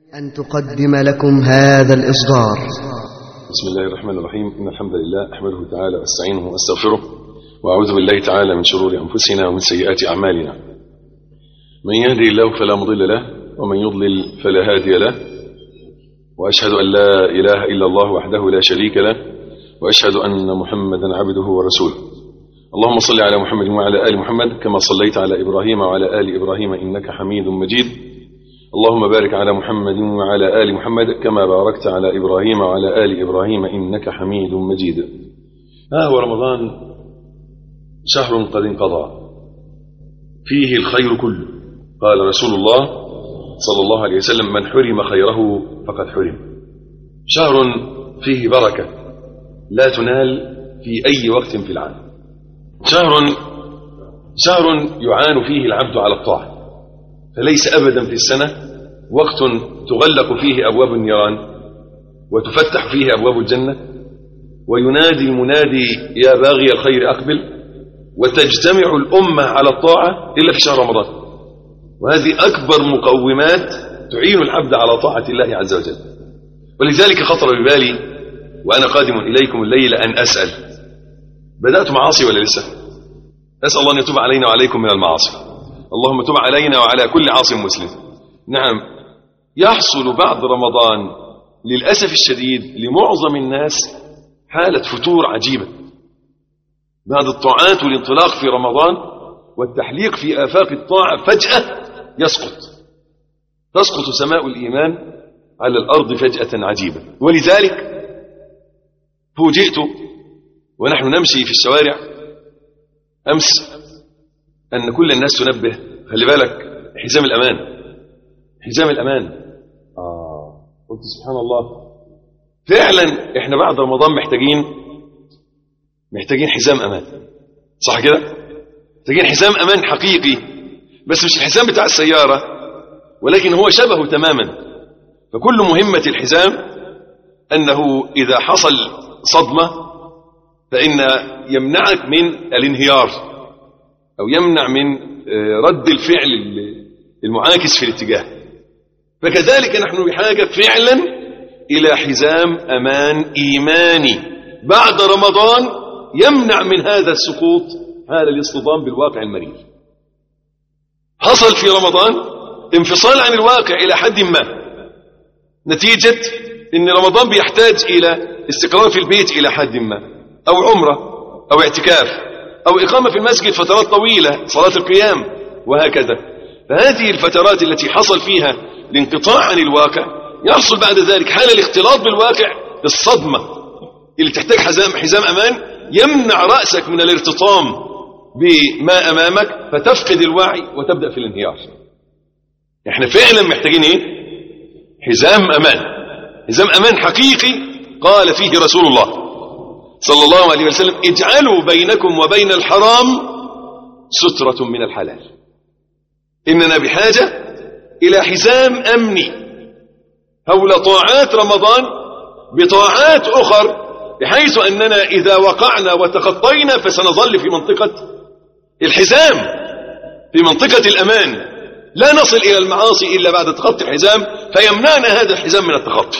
أن تقدم لكم هذا الإصدار بسم الله الرحمن الرحيم إن الحمد لله أحمده تعالى وأستعينه وأستغفره وأعوذ بالله تعالى من شرور أنفسنا ومن سيئات أعمالنا من يهدي الله فلا مضل له ومن يضلل فلا هادي له وأشهد أن لا إله إلا الله وحده لا شريك له وأشهد أن محمدا عبده ورسوله اللهم صل على محمد وعلى آل محمد كما صليت على إبراهيم وعلى آل إبراهيم إنك حميد مجيد اللهم بارك على محمد وعلى آل محمد كما باركت على إبراهيم وعلى آل إبراهيم إنك حميد مجيد ها هو رمضان شهر قد انقضى فيه الخير كله قال رسول الله صلى الله عليه وسلم من حرم خيره فقد حرم شهر فيه بركة لا تنال في أي وقت في العام شهر شهر يعان فيه العبد على الطاعة فليس أبدا في السنة وقت تغلق فيه أبواب النيران وتفتح فيه أبواب الجنة وينادي المنادي يا باغي الخير أقبل وتجتمع الأمة على الطاعة إلا في شهر رمضان وهذه أكبر مقومات تعين العبد على طاعة الله عز وجل ولذلك خطر ببالي وأنا قادم إليكم الليلة أن أسأل بدأت معاصي ولا لسه أسأل الله أن يتوب علينا وعليكم من المعاصي اللهم تب علينا وعلى كل عاص مسلم نعم يحصل بعد رمضان للأسف الشديد لمعظم الناس حالة فتور عجيبة بعد الطاعات والانطلاق في رمضان والتحليق في آفاق الطاعة فجأة يسقط تسقط سماء الإيمان على الأرض فجأة عجيبة ولذلك فوجئت ونحن نمشي في الشوارع أمس أن كل الناس تنبه خلي بالك حزام الأمان حزام الأمان آه قلت سبحان الله فعلا احنا بعد رمضان محتاجين محتاجين حزام أمان صح كده محتاجين حزام أمان حقيقي بس مش الحزام بتاع السيارة ولكن هو شبهه تماما فكل مهمة الحزام أنه إذا حصل صدمة فإن يمنعك من الانهيار أو يمنع من رد الفعل المعاكس في الاتجاه فكذلك نحن بحاجة فعلا إلى حزام أمان إيماني بعد رمضان يمنع من هذا السقوط هذا الاصطدام بالواقع المرير حصل في رمضان انفصال عن الواقع إلى حد ما نتيجة أن رمضان بيحتاج إلى استقرار في البيت إلى حد ما أو عمرة أو اعتكاف أو إقامة في المسجد فترات طويلة صلاة القيام وهكذا فهذه الفترات التي حصل فيها الانقطاع عن الواقع يحصل بعد ذلك حال الاختلاط بالواقع الصدمة اللي تحتاج حزام, حزام أمان يمنع رأسك من الارتطام بما أمامك فتفقد الوعي وتبدأ في الانهيار احنا فعلا محتاجين ايه حزام أمان حزام أمان حقيقي قال فيه رسول الله صلى الله عليه وسلم اجعلوا بينكم وبين الحرام سترة من الحلال إننا بحاجة إلى حزام أمني حول طاعات رمضان بطاعات أخر بحيث أننا إذا وقعنا وتخطينا فسنظل في منطقة الحزام في منطقة الأمان لا نصل إلى المعاصي إلا بعد تخطي الحزام فيمنعنا هذا الحزام من التخطي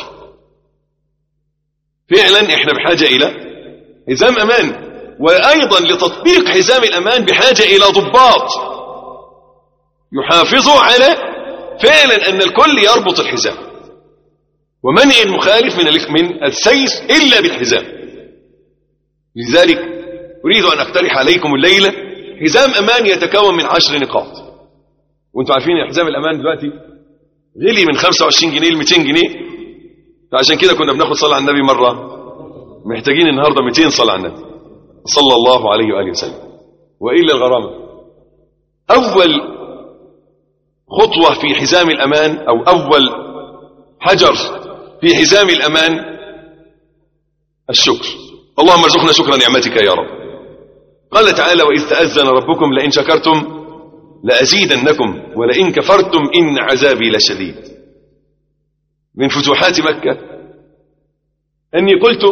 فعلا احنا بحاجة إلى حزام أمان وأيضا لتطبيق حزام الأمان بحاجة إلى ضباط يحافظوا على فعلا أن الكل يربط الحزام ومنع المخالف من من السير إلا بالحزام لذلك أريد أن أقترح عليكم الليلة حزام أمان يتكون من عشر نقاط وانتم عارفين حزام الأمان دلوقتي غلي من 25 جنيه ل 200 جنيه فعشان كده كنا بناخد صلاة على النبي مرة محتاجين النهاردة 200 صلاة على النبي صلى الله عليه وآله وسلم وإلا الغرامة أول خطوة في حزام الأمان أو أول حجر في حزام الأمان الشكر اللهم ارزقنا شكر نعمتك يا رب قال تعالى وإذ تأذن ربكم لئن شكرتم لأزيدنكم ولئن كفرتم إن عذابي لشديد من فتوحات مكة أني قلت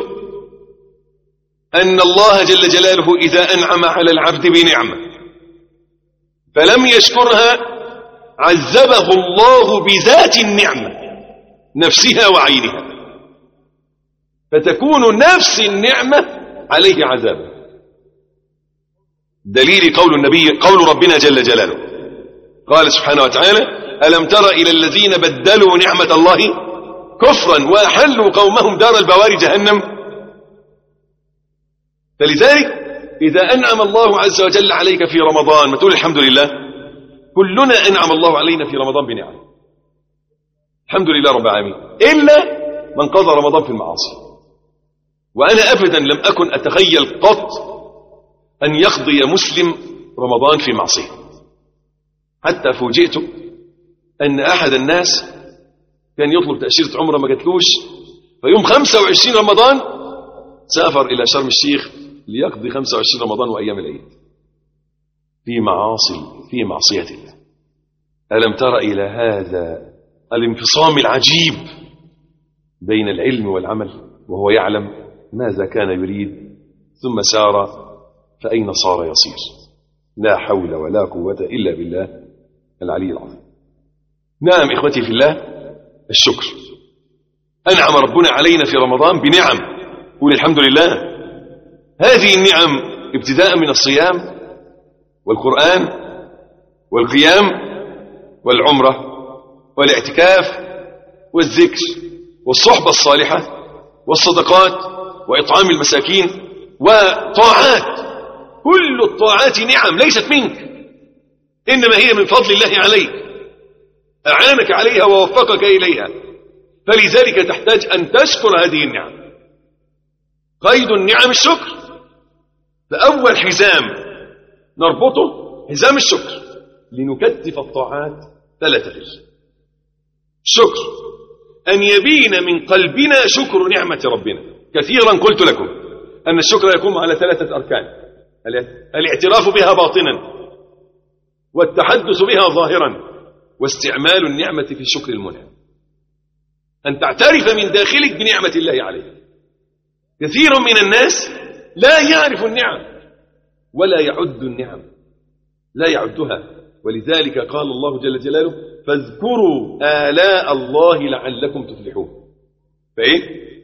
أن الله جل جلاله إذا أنعم على العبد بنعمة فلم يشكرها عذبه الله بذات النعمة نفسها وعينها فتكون نفس النعمة عليه عذاب دليل قول النبي قول ربنا جل جلاله قال سبحانه وتعالى ألم تر إلى الذين بدلوا نعمة الله كفرا وأحلوا قومهم دار البوار جهنم فلذلك إذا أنعم الله عز وجل عليك في رمضان ما تقول الحمد لله كلنا أنعم الله علينا في رمضان بنعم الحمد لله رب العالمين إلا من قضى رمضان في المعاصي وأنا أبدا لم أكن أتخيل قط أن يقضي مسلم رمضان في معصية حتى فوجئت أن أحد الناس كان يطلب تأشيرة عمره ما جاتلوش فيوم 25 رمضان سافر إلى شرم الشيخ ليقضي 25 رمضان وأيام العيد في معاصي في معصية الله ألم تر إلى هذا الانفصام العجيب بين العلم والعمل وهو يعلم ماذا كان يريد ثم سار فأين صار يصير لا حول ولا قوة إلا بالله العلي العظيم نعم إخوتي في الله الشكر أنعم ربنا علينا في رمضان بنعم قول الحمد لله هذه النعم ابتداء من الصيام والقرآن والقيام والعمرة والاعتكاف والذكر والصحبة الصالحة والصدقات وإطعام المساكين وطاعات كل الطاعات نعم ليست منك إنما هي من فضل الله عليك أعانك عليها ووفقك إليها فلذلك تحتاج أن تشكر هذه النعم قيد النعم الشكر فأول حزام نربطه حزام الشكر لنكتف الطاعات ثلاثة غير الشكر أن يبين من قلبنا شكر نعمة ربنا كثيرا قلت لكم أن الشكر يقوم على ثلاثة أركان الاعتراف بها باطنا والتحدث بها ظاهرا واستعمال النعمة في شكر المنعم أن تعترف من داخلك بنعمة الله عليك كثير من الناس لا يعرف النعم ولا يعد النعم لا يعدها ولذلك قال الله جل جلاله فاذكروا آلاء الله لعلكم تفلحون فإيه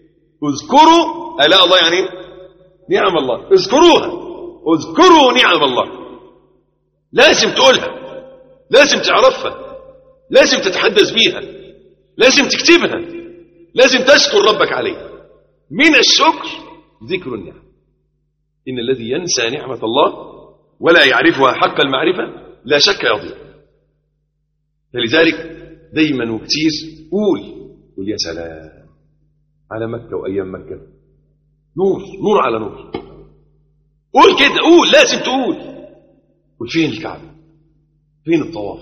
اذكروا آلاء الله يعني نعم الله اذكروها اذكروا نعم الله لازم تقولها لازم تعرفها لازم تتحدث بيها لازم تكتبها لازم تشكر ربك عليها من الشكر ذكر النعم إن الذي ينسى نعمة الله ولا يعرفها حق المعرفة لا شك يضيع فلذلك دايما وكتير قول قول يا سلام على مكة وأيام مكة نور نور على نور قول كده قول لازم تقول قول فين الكعبة فين الطواف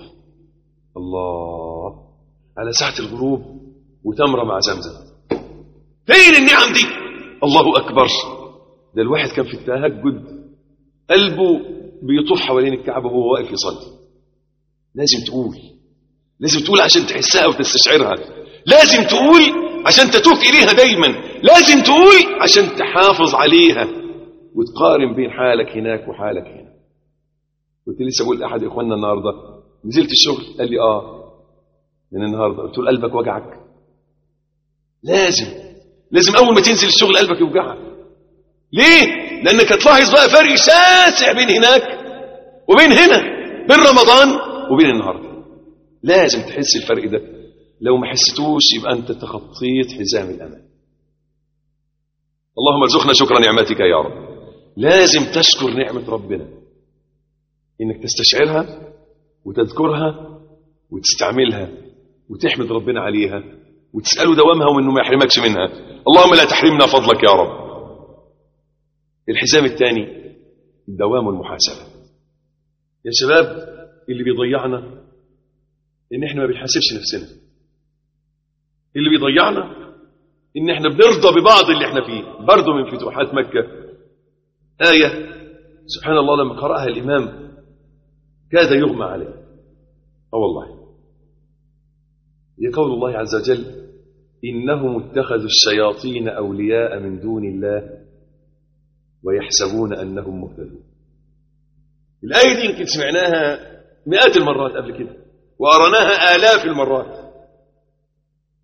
الله على ساعة الغروب وتمرة مع زمزم فين النعم دي الله أكبر ده الواحد كان في التهجد قلبه بيطوف حوالين الكعبة وهو واقف يصلي لازم تقول لازم تقول عشان تحسها وتستشعرها لازم تقول عشان تتوب إليها دايما لازم تقول عشان تحافظ عليها وتقارن بين حالك هناك وحالك هنا كنت لسه بقول لأحد إخواننا النهاردة نزلت الشغل قال لي آه من النهاردة قلت له قلبك وجعك لازم لازم أول ما تنزل الشغل قلبك يوجعك ليه؟ لأنك هتلاحظ بقى فرق شاسع بين هناك وبين هنا بين رمضان وبين النهارده لازم تحس الفرق ده لو ما حسيتوش يبقى أنت تخطيت حزام الأمان اللهم ارزقنا شكر نعمتك يا رب لازم تشكر نعمة ربنا إنك تستشعرها وتذكرها وتستعملها وتحمد ربنا عليها وتسأله دوامها وإنه ما يحرمكش منها اللهم لا تحرمنا فضلك يا رب الحزام الثاني دوام المحاسبة يا شباب اللي بيضيعنا إن إحنا ما بنحاسبش نفسنا اللي بيضيعنا إن إحنا بنرضى ببعض اللي إحنا فيه برضه من فتوحات مكة آية سبحان الله لما قرأها الإمام كاد يغمى عليه اه والله يقول الله عز وجل إنهم اتخذوا الشياطين أولياء من دون الله ويحسبون أنهم مهتدون الآية دي يمكن سمعناها 100 المرات قبل كده وقرناها آلاف المرات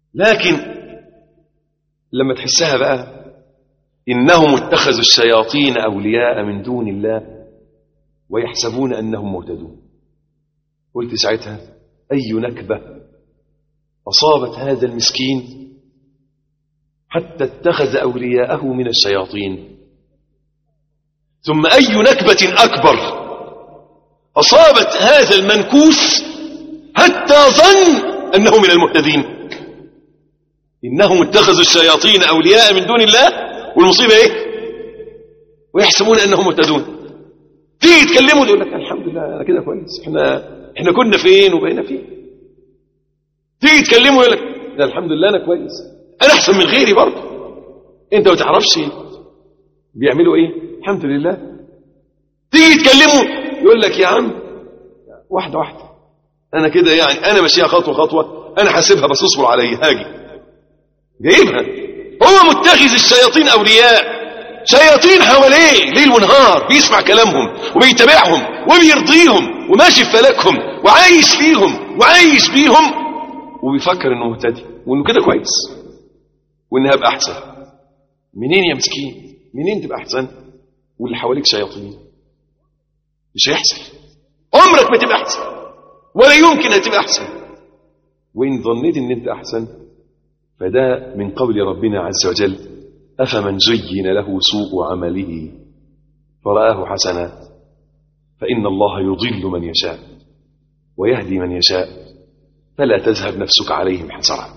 لكن لما تحسها بقى إنهم اتخذوا الشياطين أولياء من دون الله ويحسبون أنهم مهتدون قلت ساعتها أي نكبة أصابت هذا المسكين حتى اتخذ أولياءه من الشياطين ثم أي نكبة أكبر أصابت هذا المنكوس حتى ظن أنه من المهتدين إنهم اتخذوا الشياطين أولياء من دون الله والمصيبة إيه ويحسبون أنهم مهتدون تيجي تكلموا يقول لك الحمد لله أنا كده كويس احنا احنا كنا فين وبقينا فين تيجي تكلموا يقول لك ده الحمد لله أنا كويس أنا أحسن من غيري برضه أنت ما تعرفش بيعملوا إيه الحمد لله تيجي تكلموا يقول لك يا عم واحدة واحدة أنا كده يعني أنا ماشيها خطوة خطوة أنا حاسبها بس اصبر عليا هاجي جايبها هو متخذ الشياطين أولياء شياطين حواليه ليل ونهار بيسمع كلامهم وبيتابعهم وبيرضيهم وماشي في فلكهم وعايش فيهم وعايش بيهم وبيفكر انه مهتدي وانه كده كويس وان هبقى احسن منين يا مسكين منين تبقى احسن واللي حواليك شياطين مش هيحصل عمرك ما تبقى احسن ولا يمكن ان تبقى احسن وان ظنيت ان انت احسن فده من قول ربنا عز وجل افمن زين له سوء عمله فرآه حسنا فإن الله يضل من يشاء ويهدي من يشاء فلا تذهب نفسك عليهم حسرات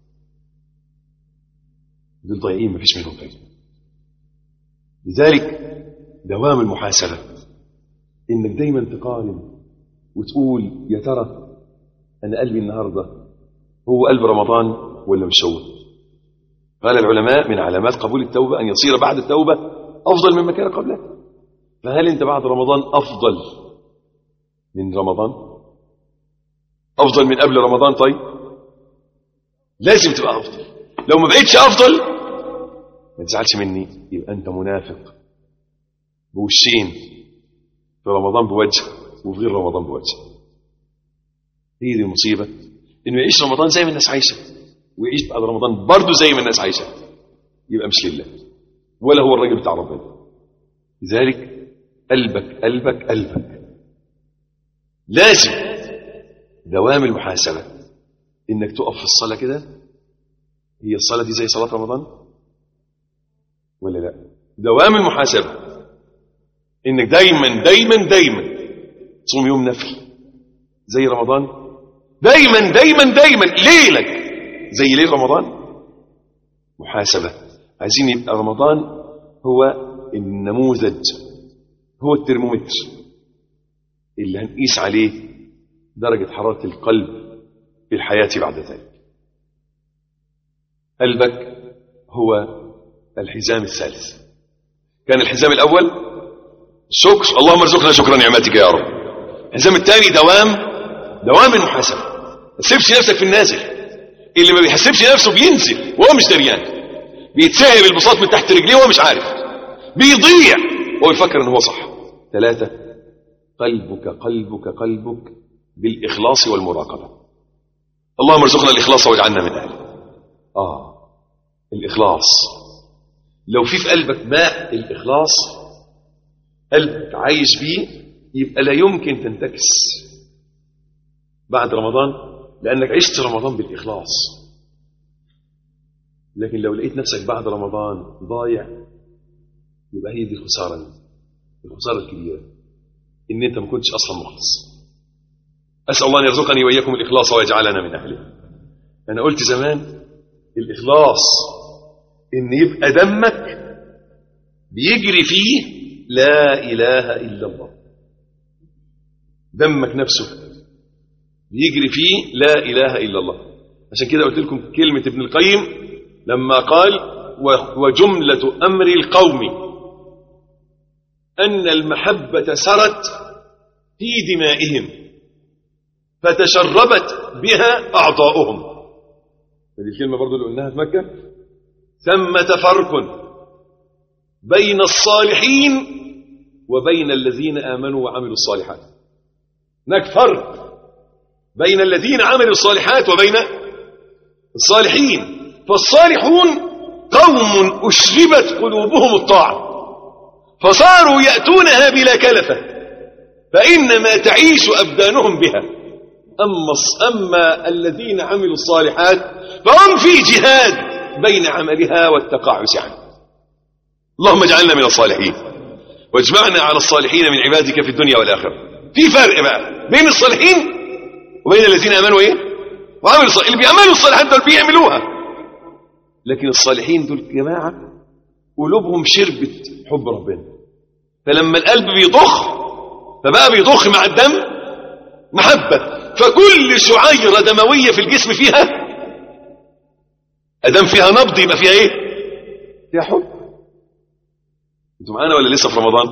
دول ضايعين مفيش منهم فايدة لذلك دوام المحاسبة إنك دايما تقارن وتقول يا ترى أنا قلبي النهاردة هو قلب رمضان ولا مش هو قال العلماء من علامات قبول التوبة أن يصير بعد التوبة أفضل مما كان قبلها فهل أنت بعد رمضان أفضل من رمضان أفضل من قبل رمضان طيب لازم تبقى أفضل لو ما بقيتش أفضل ما تزعلش مني يبقى أنت منافق بوشين في رمضان بوجه وفي غير رمضان بوجه هي دي المصيبة إنه يعيش رمضان زي ما الناس عايشة ويعيش بعد رمضان برضه زي ما الناس عايشة يبقى مش لله ولا هو الراجل بتاع ربنا لذلك قلبك قلبك قلبك لازم دوام المحاسبة إنك تقف في الصلاة كده هي الصلاة دي زي صلاة رمضان ولا لا دوام المحاسبة إنك دايما دايما دايما تصوم يوم نفل زي رمضان دايما دايما دايما ليلك زي ليل رمضان محاسبة عايزين يبقى رمضان هو النموذج هو الترمومتر اللي هنقيس عليه درجة حرارة القلب في الحياة بعد ذلك قلبك هو الحزام الثالث كان الحزام الأول شكر اللهم ارزقنا شكر نعمتك يا رب الحزام الثاني دوام دوام المحاسبة ما تسيبش نفسك في النازل اللي ما بيحسبش نفسه بينزل وهو مش دريان بيتسهب البساط من تحت رجليه وهو مش عارف بيضيع وهو يفكر ان هو صح ثلاثة قلبك قلبك قلبك بالإخلاص والمراقبة اللهم ارزقنا الإخلاص واجعلنا من أهله آه الإخلاص لو في في قلبك ماء الإخلاص قلبك عايش بيه يبقى لا يمكن تنتكس بعد رمضان لأنك عشت رمضان بالإخلاص لكن لو لقيت نفسك بعد رمضان ضايع يبقى هي دي الخسارة الخسارة الكبيرة إن أنت ما كنتش أصلا مخلص أسأل الله أن يرزقني وإياكم الإخلاص ويجعلنا من أهله أنا قلت زمان الإخلاص إن يبقى دمك بيجري فيه لا إله إلا الله دمك نفسه بيجري فيه لا إله إلا الله عشان كده قلت لكم كلمة ابن القيم لما قال وجملة أمر القوم أن المحبة سرت في دمائهم فتشربت بها أعضاؤهم هذه الكلمة برضو اللي قلناها في مكة ثمة فرق بين الصالحين وبين الذين آمنوا وعملوا الصالحات هناك فرق بين الذين عملوا الصالحات وبين الصالحين فالصالحون قوم أشربت قلوبهم الطاعة فصاروا يأتونها بلا كلفة فإنما تعيش أبدانهم بها أما, أما الذين عملوا الصالحات فهم في جهاد بين عملها والتقاعس عنه اللهم اجعلنا من الصالحين واجمعنا على الصالحين من عبادك في الدنيا والآخرة في فرق بقى بين الصالحين وبين الذين امنوا ايه وعملوا الصالحين اللي بيعملوا الصالحات دول بيعملوها لكن الصالحين دول جماعه قلوبهم شربت حب ربنا فلما القلب بيضخ فبقى بيضخ مع الدم محبه فكل شعيره دمويه في الجسم فيها ادام فيها نبض يبقى فيها ايه فيها حب انتوا معانا ولا لسه في رمضان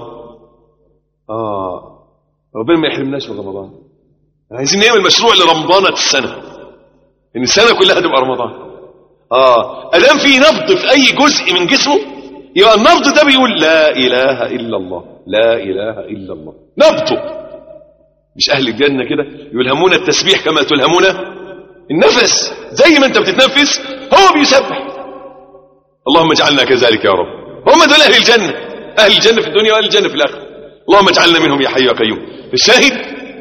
اه ربنا ما يحرمناش من رمضان عايزين نعمل مشروع لرمضان السنة ان السنة كلها تبقى رمضان اه ادام في نبض في اي جزء من جسمه يبقى النبض ده بيقول لا اله الا الله لا اله الا الله نبضه مش اهل الجنة كده يلهمون التسبيح كما تلهمون النفس زي ما انت بتتنفس هو بيسبح اللهم اجعلنا كذلك يا رب هم دول اهل الجنة اهل الجنة في الدنيا واهل الجنة في الاخره اللهم اجعلنا منهم يا حي يا قيوم الشاهد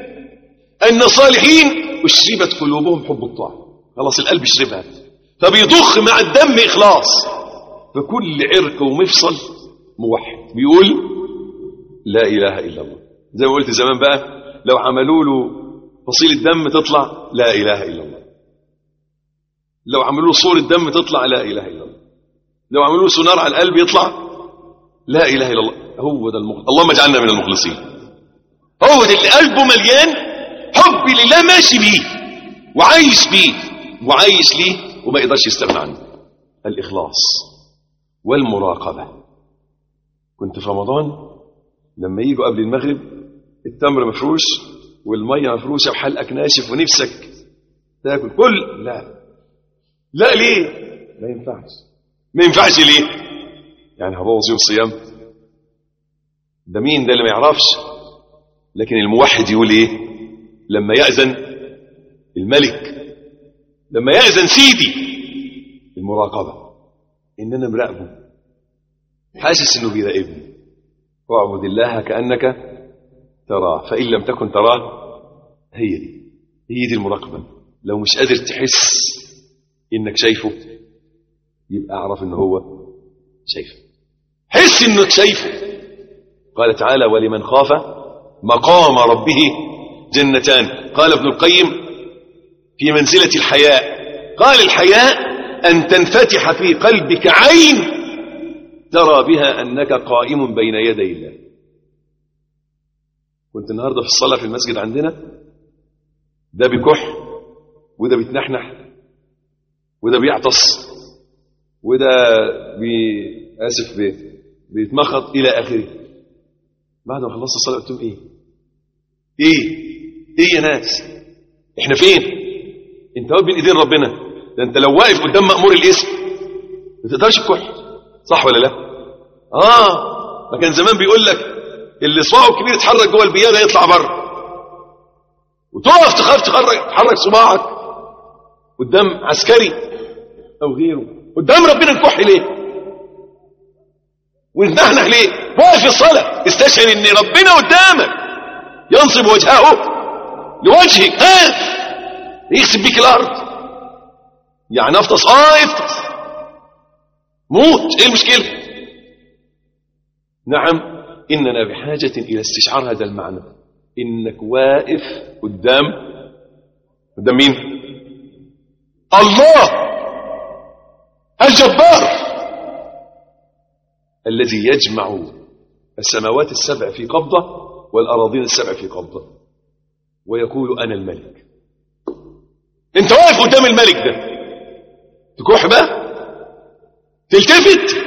أن الصالحين أشربت قلوبهم حب الطاعة خلاص القلب شربها فبيضخ مع الدم إخلاص فكل عرق ومفصل موحد بيقول لا إله إلا الله زي ما قلت زمان بقى لو عملوا له فصيل الدم تطلع لا إله إلا الله لو عملوا له صور الدم تطلع لا إله إلا الله لو عملوا له سونار على القلب يطلع لا إله إلا الله هو ده المخلص اللهم اجعلنا من المخلصين هو ده اللي قلبه مليان حب لله ماشي بيه وعايش بيه وعايش ليه وما يقدرش يستغنى عنه الإخلاص والمراقبة كنت في رمضان لما يجوا قبل المغرب التمر مفروش والمية مفروشة وحلقك ناشف ونفسك تاكل كل لا لا ليه ما ينفعش ما ينفعش ليه يعني هبوظ يوم الصيام ده مين ده اللي ما يعرفش لكن الموحد يقول ايه لما يأذن الملك لما يأذن سيدي المراقبة إن أنا مراقبه حاسس إنه بيراقبني واعبد الله كأنك تراه فإن لم تكن تراه هي دي هي دي المراقبة لو مش قادر تحس إنك شايفه يبقى أعرف إن هو شايفه حس إنك شايفه قال تعالى ولمن خاف مقام ربه جنتان قال ابن القيم في منزلة الحياء قال الحياء أن تنفتح في قلبك عين ترى بها أنك قائم بين يدي الله كنت النهاردة في الصلاة في المسجد عندنا ده بكح وده بيتنحنح وده بيعطس وده بي... آسف بي... بيتمخط إلى آخره بعد ما خلصت الصلاة قلت لهم إيه إيه إيه يا ناس إحنا فين أنت واقف بين إيدين ربنا ده أنت لو واقف قدام مأمور الاسم ما تقدرش تكح صح ولا لا آه ما كان زمان بيقول لك اللي صباعه الكبير يتحرك جوه البياضة يطلع بره وتقف تخاف تحرك تحرك صباعك قدام عسكري او غيره قدام ربنا نكح ليه ونتنحنح ليه واقف في الصلاة استشعر ان ربنا قدامك ينصب وجهه لوجهك ها يخسب بيك الارض يعني افطس اه افطس موت ايه المشكلة نعم اننا بحاجة الى استشعار هذا المعنى انك واقف قدام قدام مين الله الجبار الذي يجمع السماوات السبع في قبضة والأراضين السبع في قبضة ويقول أنا الملك انت واقف قدام الملك ده تكح بقى تلتفت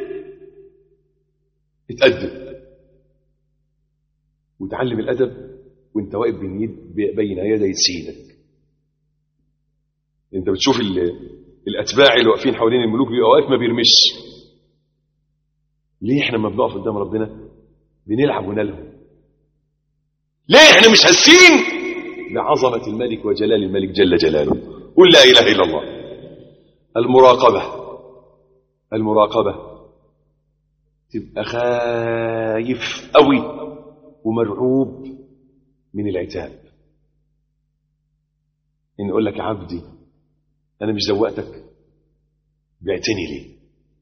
تتأدب وتعلم الأدب وانت واقف بين يد بين يدي سيدك انت بتشوف الأتباع اللي واقفين حوالين الملوك بيبقى واقف ما بيرمش ليه احنا لما بنقف قدام ربنا بنلعب ونلهو ليه احنا مش حاسين بعظمة الملك وجلال الملك جل جلاله قل لا إله إلا الله المراقبة المراقبة تبقى خايف قوي ومرعوب من العتاب إن يقول لك عبدي أنا مش زوقتك بعتني ليه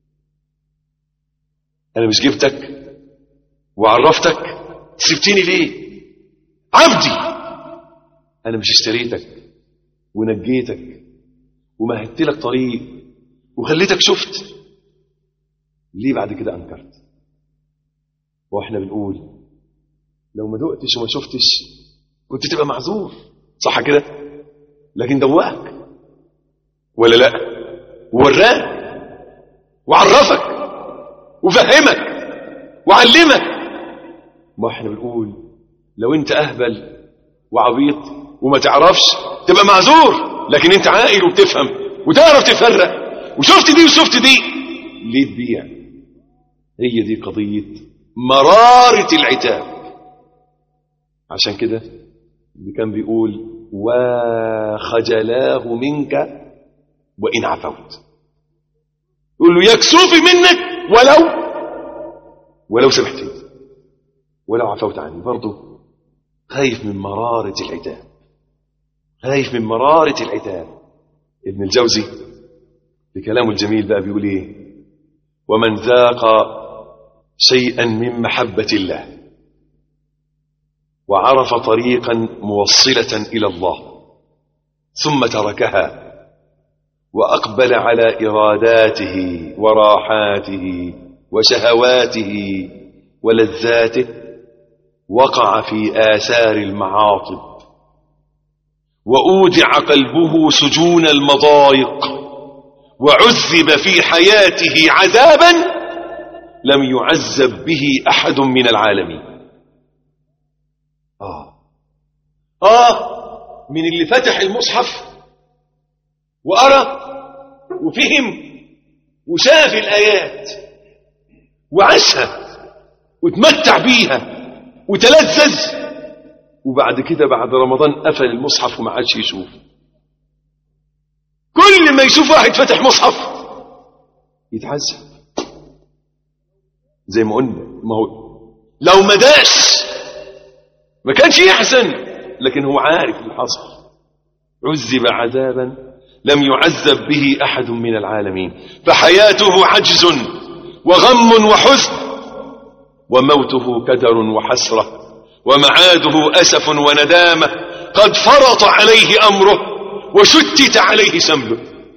أنا مش جبتك وعرفتك سبتني ليه عبدي أنا مش اشتريتك ونجيتك ومهدت لك طريق وخليتك شفت ليه بعد كده أنكرت واحنا بنقول لو ما دقتش وما شفتش كنت تبقى معذور صح كده لكن دوقك ولا لا ووراك وعرفك وفهمك وعلمك ما احنا بنقول لو انت اهبل وعبيط وما تعرفش تبقى معذور لكن انت عاقل وبتفهم وتعرف تفرق وشفت دي وشفت دي ليه تبيع هي دي قضية مرارة العتاب عشان كده اللي كان بيقول وخجلاه منك وإن عفوت يقول له يكسوفي منك ولو ولو سمحتني ولو عفوت عني برضه خايف من مرارة العتاب خايف من مرارة العتاب ابن الجوزي بكلامه الجميل بقى بيقول ايه ومن ذاق شيئا من محبة الله وعرف طريقا موصلة إلى الله ثم تركها وأقبل على إراداته وراحاته وشهواته ولذاته وقع في آثار المعاطب وأودع قلبه سجون المضايق وعذب في حياته عذابا لم يعذب به أحد من العالمين آه آه من اللي فتح المصحف وأرى وفهم وشاف الآيات وعاشها وتمتع بيها وتلذذ وبعد كده بعد رمضان قفل المصحف وما عادش يشوف كل ما يشوف واحد فتح مصحف يتعذب زي ما قلنا ما هو لو ما داش ما كانش يحزن لكن هو عارف اللي حصل عذب عذابا لم يعذب به أحد من العالمين فحياته عجز وغم وحزن وموته كدر وحسرة ومعاده أسف وندامة قد فرط عليه أمره وشتت عليه سمله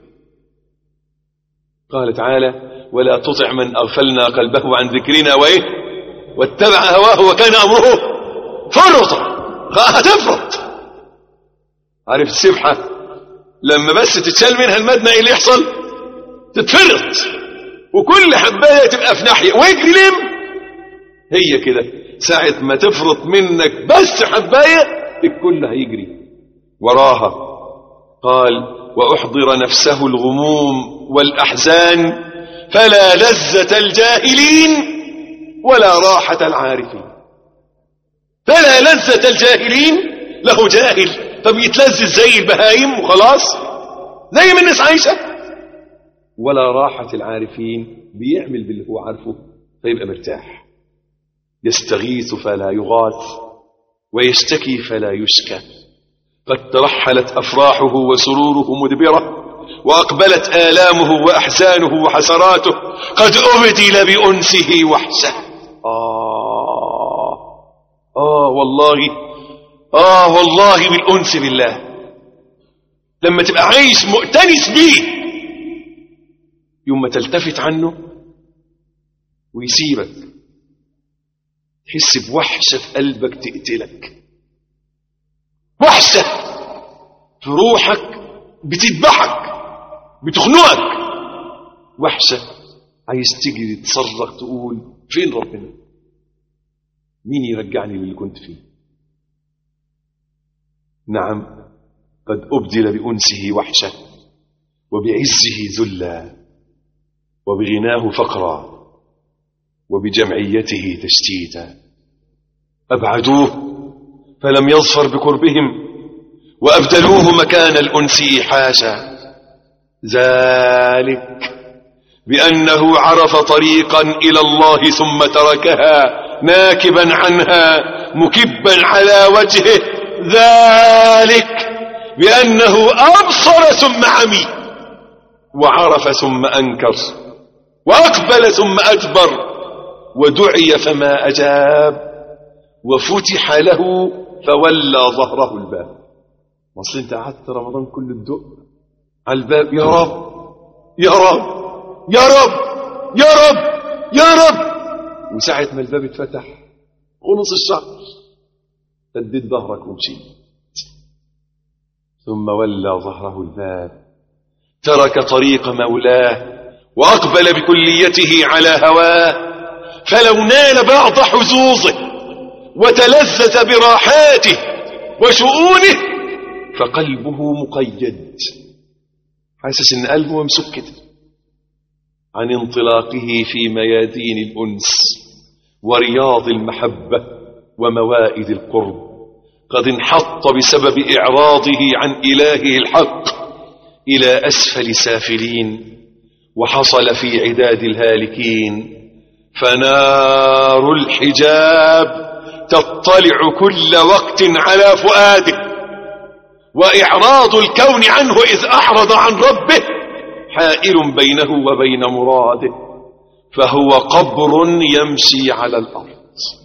قال تعالى ولا تطع من أغفلنا قلبه عن ذكرنا وإيه واتبع هواه وكان أمره فرطا هتفرط عارف السبحة لما بس تتشال منها المدنة ايه اللي يحصل تتفرط وكل حباية تبقى في ناحية واجري لم هي كده ساعة ما تفرط منك بس حباية الكل هيجري وراها قال وأحضر نفسه الغموم والأحزان فلا لذة الجاهلين ولا راحة العارفين فلا لذة الجاهلين له جاهل فبيتلذذ زي البهايم وخلاص زي ما الناس عايشة ولا راحة العارفين بيعمل باللي هو عارفه فيبقى مرتاح يستغيث فلا يغاث ويشتكي فلا يشكى قد ترحلت أفراحه وسروره مدبرة وأقبلت آلامه وأحزانه وحسراته قد أبدل بأنسه وحشه آه آه والله آه والله بالأنس بالله لما تبقى عايش مؤتنس بيه يوم ما تلتفت عنه ويسيبك تحس بوحشة في قلبك تقتلك وحشة في روحك بتذبحك بتخنقك وحشة عايز تجري تصرخ تقول فين ربنا مين يرجعني للي كنت فيه نعم قد أبدل بأنسه وحشة وبعزه ذلا وبغناه فقرا وبجمعيته تشتيتا أبعدوه فلم يظفر بقربهم وأبدلوه مكان الأنس إيحاشا زاد ذلك بأنه عرف طريقا إلى الله ثم تركها ناكبا عنها مكبا على وجهه ذلك بأنه أبصر ثم عمي وعرف ثم أنكر وأقبل ثم أدبر ودعي فما أجاب وفتح له فولى ظهره الباب وصل انت قعدت رمضان كله الدق على الباب يا رب يا رب يا رب يا رب يا رب وساعة ما الباب اتفتح ونص الشهر سدد ظهرك ومشيت ثم ولى ظهره الباب ترك طريق مولاه وأقبل بكليته على هواه فلو نال بعض حظوظه وتلذذ براحاته وشؤونه فقلبه مقيد حاسس ان قلبه ممسوك كده عن انطلاقه في ميادين الانس ورياض المحبه وموائد القرب قد انحط بسبب اعراضه عن الهه الحق الى اسفل سافلين وحصل في عداد الهالكين فنار الحجاب تطلع كل وقت على فؤاده وإعراض الكون عنه إذ أعرض عن ربه حائل بينه وبين مراده فهو قبر يمشي على الأرض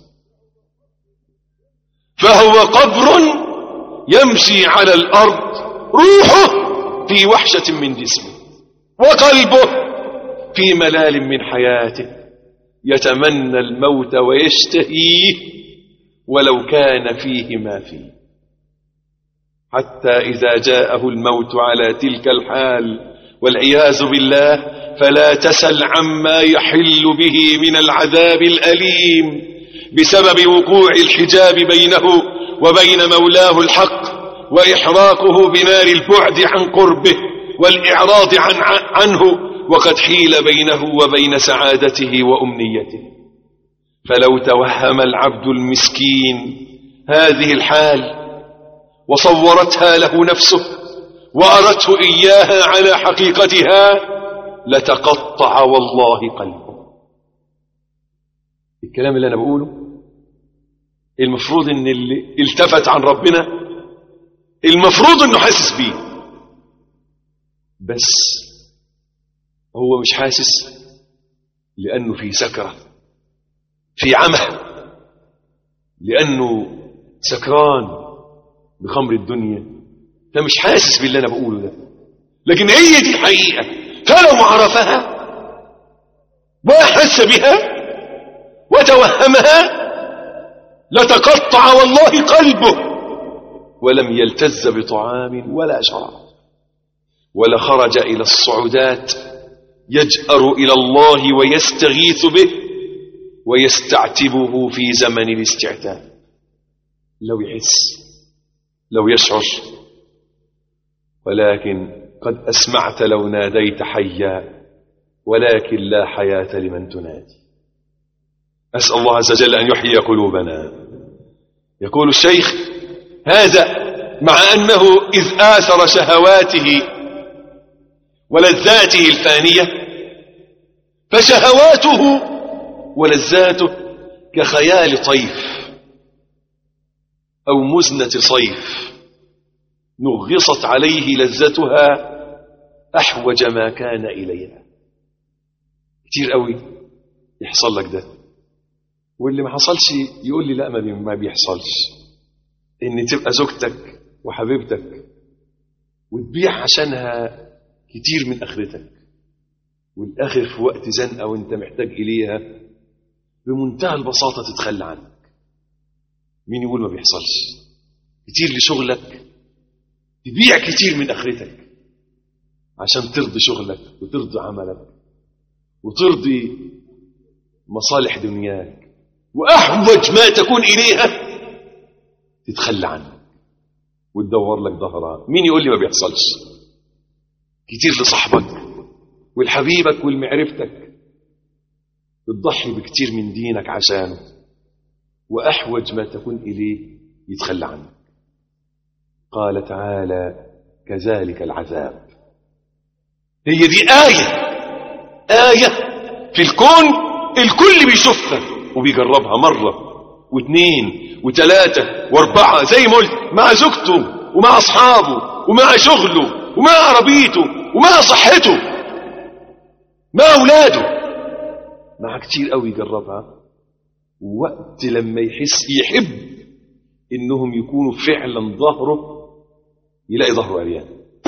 فهو قبر يمشي على الأرض روحه في وحشة من جسمه وقلبه في ملال من حياته يتمنى الموت ويشتهيه ولو كان فيه ما فيه حتى إذا جاءه الموت على تلك الحال والعياذ بالله فلا تسل عما يحل به من العذاب الأليم بسبب وقوع الحجاب بينه وبين مولاه الحق وإحراقه بنار البعد عن قربه والإعراض عن عنه وقد حيل بينه وبين سعادته وأمنيته فلو توهم العبد المسكين هذه الحال وصورتها له نفسه وأرته إياها على حقيقتها لتقطع والله قلبه الكلام اللي أنا بقوله المفروض ان اللي التفت عن ربنا المفروض انه حاسس بيه بس هو مش حاسس لأنه في سكرة في عمى لأنه سكران بخمر الدنيا فمش حاسس باللي أنا بقوله ده لكن هي دي الحقيقة فلو عرفها وأحس بها وتوهمها لتقطع والله قلبه ولم يلتز بطعام ولا شراب ولخرج إلى الصعودات يجأر إلى الله ويستغيث به ويستعتبه في زمن الاستعتاب لو يحس لو يشعر ولكن قد أسمعت لو ناديت حيا ولكن لا حياة لمن تنادي أسأل الله عز وجل أن يحيي قلوبنا يقول الشيخ هذا مع أنه إذ آثر شهواته ولذاته الفانية فشهواته ولذاته كخيال طيف أو مزنة صيف نغصت عليه لذتها أحوج ما كان إليها كتير قوي يحصل لك ده واللي ما حصلش يقول لي لا ما بيحصلش ان تبقى زوجتك وحبيبتك وتبيع عشانها كتير من اخرتك والاخر في وقت زنقه وانت محتاج اليها بمنتهى البساطه تتخلى عنك مين يقول ما بيحصلش كتير لشغلك تبيع كتير من اخرتك عشان ترضي شغلك وترضي عملك وترضي مصالح دنياك واحوج ما تكون اليها تتخلى عنك وتدور لك ظهرها مين يقول لي ما بيحصلش كتير لصاحبك ولحبيبك ولمعرفتك بتضحي بكتير من دينك عشانه وأحوج ما تكون إليه يتخلى عنك قال تعالى كذلك العذاب هي دي آية آية في الكون الكل بيشوفها وبيجربها مرة واثنين وثلاثة واربعة زي ما قلت مع زوجته ومع أصحابه ومع شغله ومع عربيته ومع صحته مع أولاده مع كتير قوي يجربها وقت لما يحس يحب إنهم يكونوا فعلا ظهره يلاقي ظهره عريان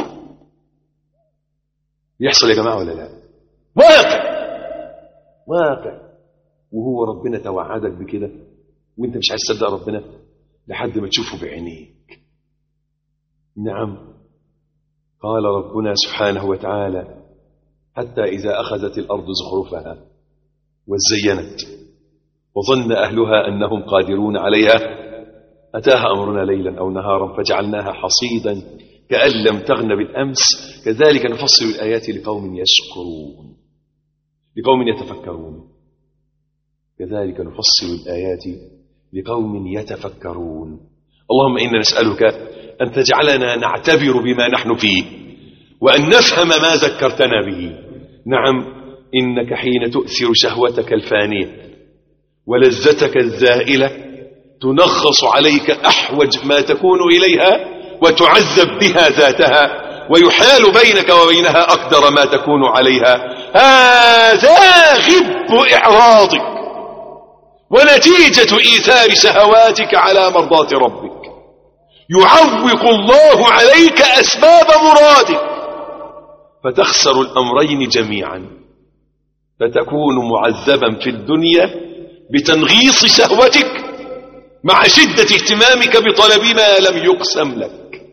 يحصل يا جماعة ولا لا واقع واقع وهو ربنا توعدك بكده وانت مش عايز تصدق ربنا لحد ما تشوفه بعينيك نعم قال ربنا سبحانه وتعالى حتى إذا أخذت الأرض زخرفها وزينت وظن أهلها أنهم قادرون عليها أتاها أمرنا ليلا أو نهارا فجعلناها حصيدا كأن لم تغن بالأمس كذلك نفصل الآيات لقوم يشكرون لقوم يتفكرون كذلك نفصل الآيات لقوم يتفكرون اللهم إنا نسألك أن تجعلنا نعتبر بما نحن فيه وأن نفهم ما ذكرتنا به نعم إنك حين تؤثر شهوتك الفانية ولذتك الزائلة تنخص عليك أحوج ما تكون إليها وتعذب بها ذاتها ويحال بينك وبينها أقدر ما تكون عليها هذا غب إعراضك ونتيجة إيثار شهواتك على مرضاة ربك يعوق الله عليك أسباب مرادك فتخسر الأمرين جميعا فتكون معذبا في الدنيا بتنغيص شهوتك مع شدة اهتمامك بطلب ما لم يقسم لك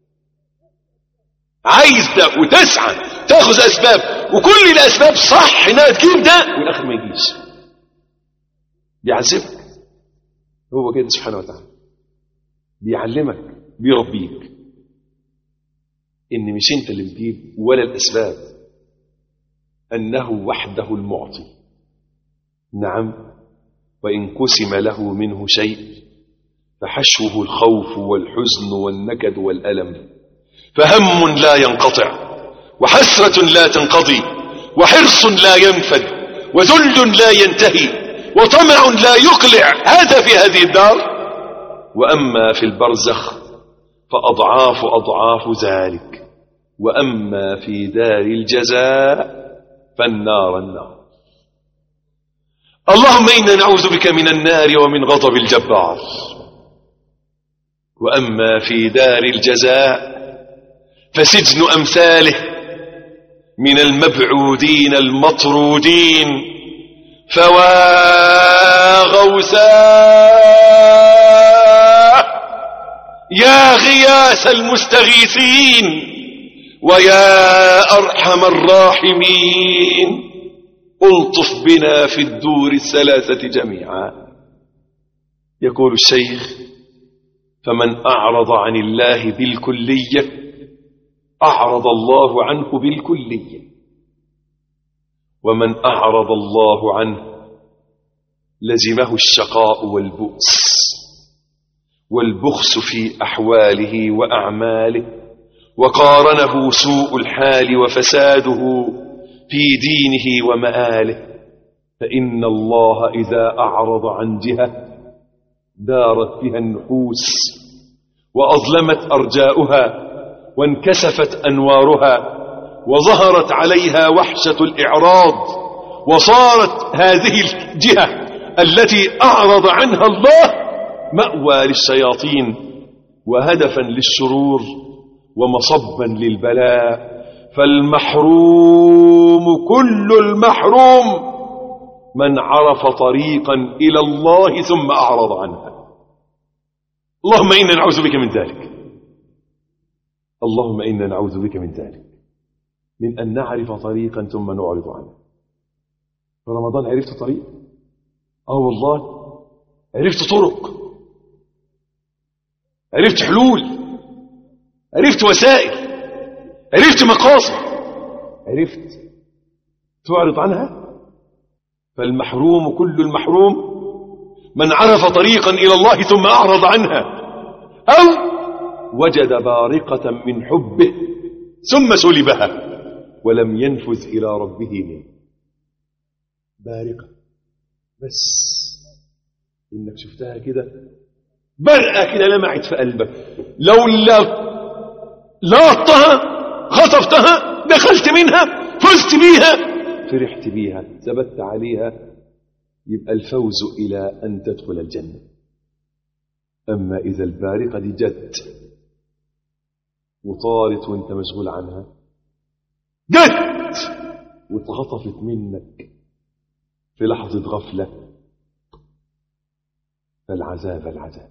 عايز ده وتسعى تاخذ أسباب وكل الأسباب صح انها تجيب ده والآخر ما يجيش بيعذبك هو كده سبحانه وتعالى بيعلمك بيربيك ان مش انت اللي بتجيب ولا الاسباب انه وحده المعطي نعم وان قسم له منه شيء فحشوه الخوف والحزن والنكد والالم فهم لا ينقطع وحسره لا تنقضي وحرص لا ينفد وذل لا ينتهي وطمع لا يقلع هذا في هذه الدار وأما في البرزخ فأضعاف أضعاف ذلك وأما في دار الجزاء فالنار النار اللهم إنا نعوذ بك من النار ومن غضب الجبار وأما في دار الجزاء فسجن أمثاله من المبعودين المطرودين فوا غوثاء يا غياث المستغيثين ويا أرحم الراحمين ألطف بنا في الدور الثلاثة جميعا يقول الشيخ فمن أعرض عن الله بالكلية أعرض الله عنه بالكلية ومن أعرض الله عنه لزمه الشقاء والبؤس والبخس في أحواله وأعماله وقارنه سوء الحال وفساده في دينه ومآله فإن الله إذا أعرض عن جهة دارت بها النحوس وأظلمت أرجاؤها وانكسفت أنوارها وظهرت عليها وحشة الإعراض وصارت هذه الجهة التي أعرض عنها الله مأوى للشياطين وهدفا للشرور ومصبا للبلاء فالمحروم كل المحروم من عرف طريقا إلى الله ثم أعرض عنها اللهم إنا نعوذ بك من ذلك اللهم إنا نعوذ بك من ذلك من أن نعرف طريقا ثم نعرض عنه في رمضان عرفت طريق اه والله عرفت طرق عرفت حلول عرفت وسائل عرفت مقاصد عرفت تعرض عنها فالمحروم كل المحروم من عرف طريقا إلى الله ثم أعرض عنها أو وجد بارقة من حبه ثم سلبها ولم ينفذ إلى ربه منه بارقة بس إنك شفتها كده برقة كده لمعت في قلبك لولا لاطها خطفتها دخلت منها فزت بيها فرحت بيها ثبت عليها يبقى الفوز إلى أن تدخل الجنة أما إذا البارقة دي جت وطارت وانت مشغول عنها جت واتخطفت منك في لحظة غفلة فالعذاب العذاب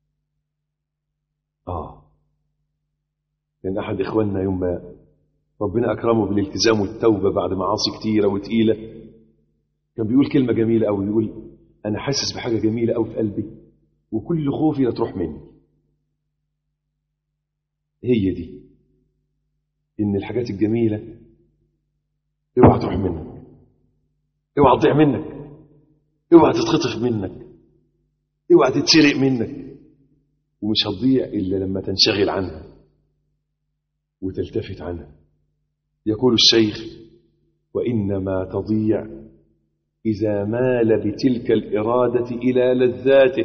آه لأن أحد إخواننا يوم ما ربنا أكرمه بالالتزام والتوبة بعد معاصي كتيرة وتقيلة كان بيقول كلمة جميلة أوي يقول أنا حاسس بحاجة جميلة أوي في قلبي وكل خوفي لا تروح مني هي دي إن الحاجات الجميلة اوعى تروح منك اوعى تضيع منك اوعى تتخطف منك اوعى تتسرق منك ومش هتضيع إلا لما تنشغل عنها وتلتفت عنها يقول الشيخ وإنما تضيع إذا مال بتلك الإرادة إلى لذاته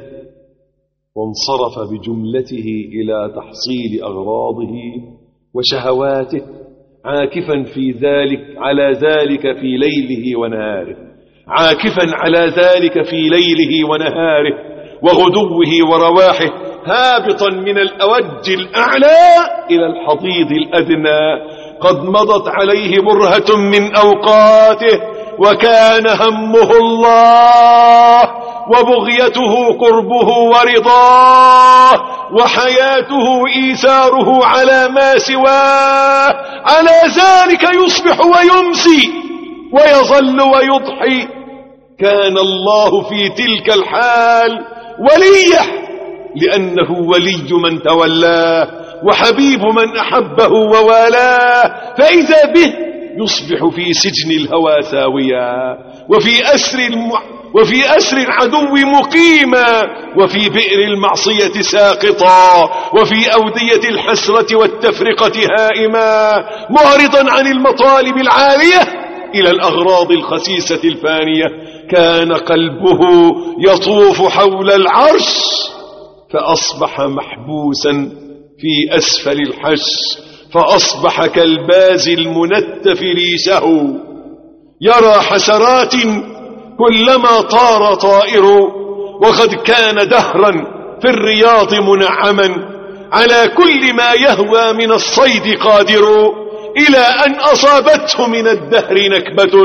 وانصرف بجملته إلى تحصيل أغراضه وشهواته عاكفا في ذلك على ذلك في ليله ونهاره عاكفا على ذلك في ليله ونهاره وغدوه ورواحه هابطا من الأوج الأعلى إلى الحضيض الأدنى قد مضت عليه برهة من أوقاته وكان همه الله وبغيته قربه ورضاه وحياته إيثاره على ما سواه على ذلك يصبح ويمسي ويظل ويضحي كان الله في تلك الحال وليه لأنه ولي من تولاه وحبيب من أحبه ووالاه فإذا به يصبح في سجن الهوى ساويا وفي أسر الم... وفي أسر العدو مقيما وفي بئر المعصية ساقطا وفي أودية الحسرة والتفرقة هائما معرضا عن المطالب العالية إلى الأغراض الخسيسة الفانية كان قلبه يطوف حول العرش فأصبح محبوسا في أسفل الحش فأصبح كالباز المنتف ريشه يرى حسرات كلما طار طائر وقد كان دهرا في الرياض منعما على كل ما يهوى من الصيد قادر إلى أن أصابته من الدهر نكبة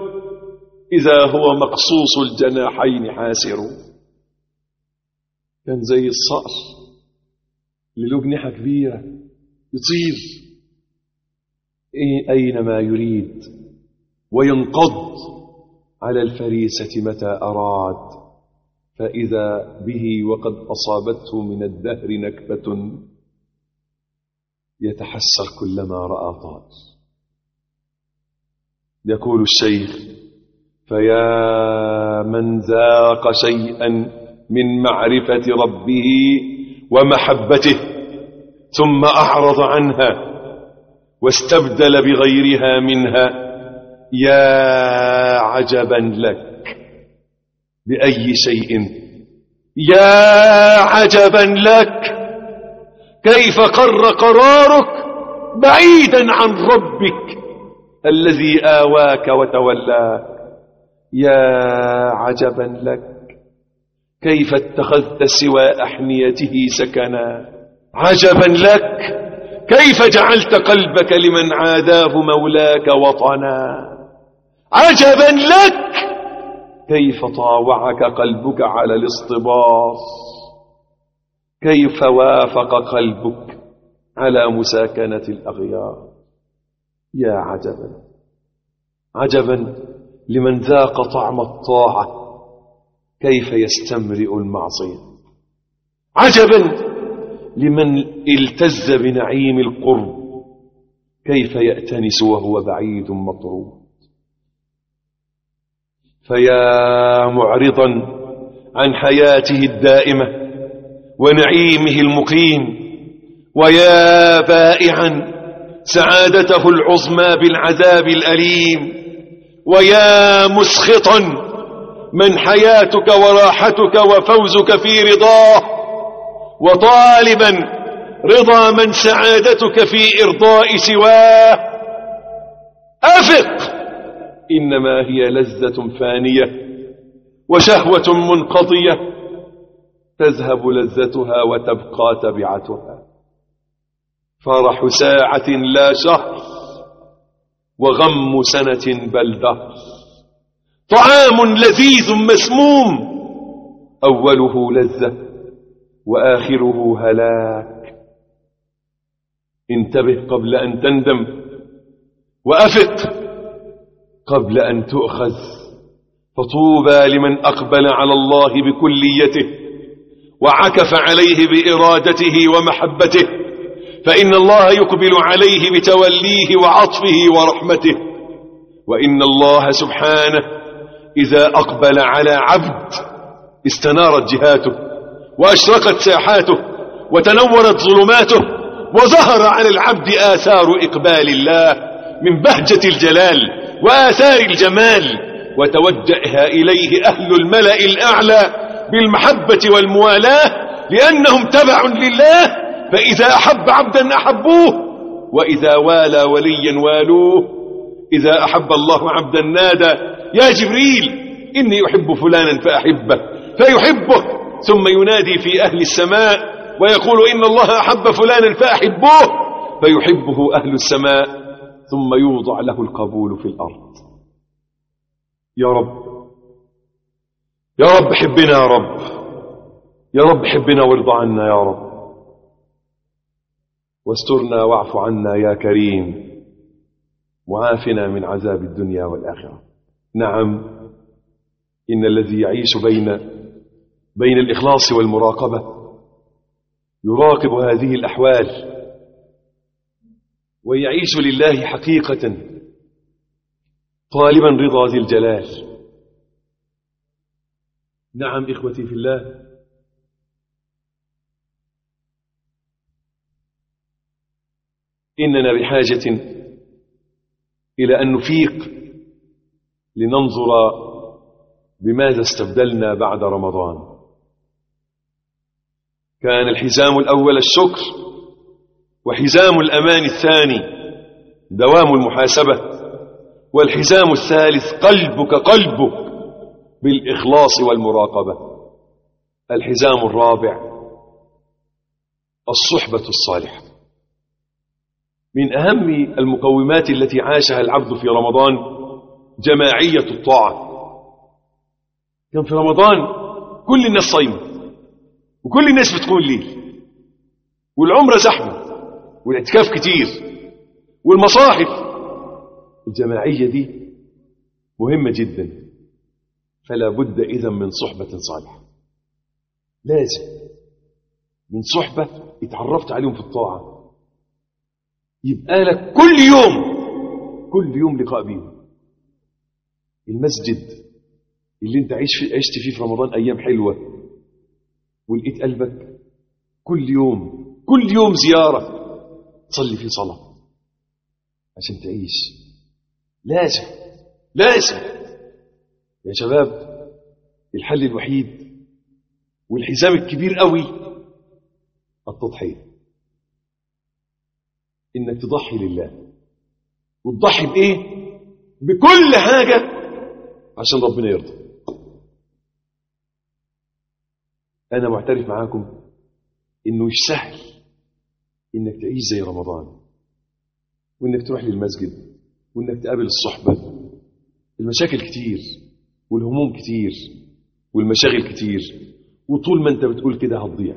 إذا هو مقصوص الجناحين حاسر كان زي الصقر اللي له جناحة كبيرة يطير أينما يريد وينقض على الفريسة متى أراد فإذا به وقد أصابته من الدهر نكبة يتحسر كلما رأى طائر يقول الشيخ فيا من ذاق شيئا من معرفة ربه ومحبته ثم أعرض عنها واستبدل بغيرها منها يا عجبا لك بأي شيء يا عجبا لك كيف قر قرارك بعيدا عن ربك الذي آواك وتولاك يا عجبا لك كيف اتخذت سوى أحنيته سكنا عجبا لك كيف جعلت قلبك لمن عاداه مولاك وطنا عجبا لك كيف طاوعك قلبك على الاصطباط كيف وافق قلبك على مساكنة الأغيار يا عجبا عجبا لمن ذاق طعم الطاعة كيف يستمرئ المعصية عجبا لمن التز بنعيم القرب كيف يأتنس وهو بعيد مطرود فيا معرضا عن حياته الدائمة ونعيمه المقيم ويا بائعا سعادته العظمى بالعذاب الأليم ويا مسخطا من حياتك وراحتك وفوزك في رضاه وطالبا رضا من سعادتك في إرضاء سواه أفق إنما هي لذة فانية وشهوة منقضية تذهب لذتها وتبقى تبعتها فرح ساعة لا شهر وغم سنة بل دهر طعام لذيذ مسموم أوله لذة وآخره هلاك انتبه قبل أن تندم وأفق قبل أن تؤخذ فطوبى لمن أقبل على الله بكليته وعكف عليه بإرادته ومحبته فإن الله يقبل عليه بتوليه وعطفه ورحمته وإن الله سبحانه إذا أقبل على عبد استنارت جهاته وأشرقت ساحاته وتنورت ظلماته وظهر على العبد آثار إقبال الله من بهجة الجلال وآثار الجمال وتوجه إليه أهل الملأ الأعلى بالمحبة والموالاة لأنهم تبع لله فإذا أحب عبدا أحبوه وإذا والى وليا والوه إذا أحب الله عبدا نادى يا جبريل إني أحب فلانا فأحبه فيحبه ثم ينادي في أهل السماء ويقول إن الله أحب فلانا فأحبوه فيحبه أهل السماء ثم يوضع له القبول في الأرض يا رب يا رب حبنا يا رب يا رب حبنا وارضى عنا يا رب واسترنا واعف عنا يا كريم وعافنا من عذاب الدنيا والآخرة نعم إن الذي يعيش بين بين الإخلاص والمراقبة يراقب هذه الأحوال ويعيش لله حقيقة طالبا رضا ذي الجلال نعم إخوتي في الله إننا بحاجة إلى أن نفيق لننظر بماذا استبدلنا بعد رمضان كان الحزام الأول الشكر وحزام الأمان الثاني دوام المحاسبة والحزام الثالث قلبك قلبك بالإخلاص والمراقبة الحزام الرابع الصحبة الصالحة من أهم المقومات التي عاشها العبد في رمضان جماعية الطاعة كان في رمضان كل الناس صايمة وكل الناس بتقوم الليل والعمرة زحمة والاعتكاف كتير والمصاحف الجماعية دي مهمة جدا فلا بد إذا من صحبة صالحة لازم من صحبة اتعرفت عليهم في الطاعة يبقى لك كل يوم كل يوم لقاء بيهم المسجد اللي انت عيش في عشت فيه في رمضان ايام حلوه ولقيت قلبك كل يوم كل يوم زياره تصلي فيه صلاه عشان تعيش لازم لازم يا شباب الحل الوحيد والحزام الكبير قوي التضحيه انك تضحي لله وتضحي بايه بكل حاجه عشان ربنا يرضى انا معترف معاكم انه مش سهل انك تعيش زي رمضان وانك تروح للمسجد وانك تقابل الصحبه المشاكل كتير والهموم كتير والمشاغل كتير وطول ما انت بتقول كده هتضيع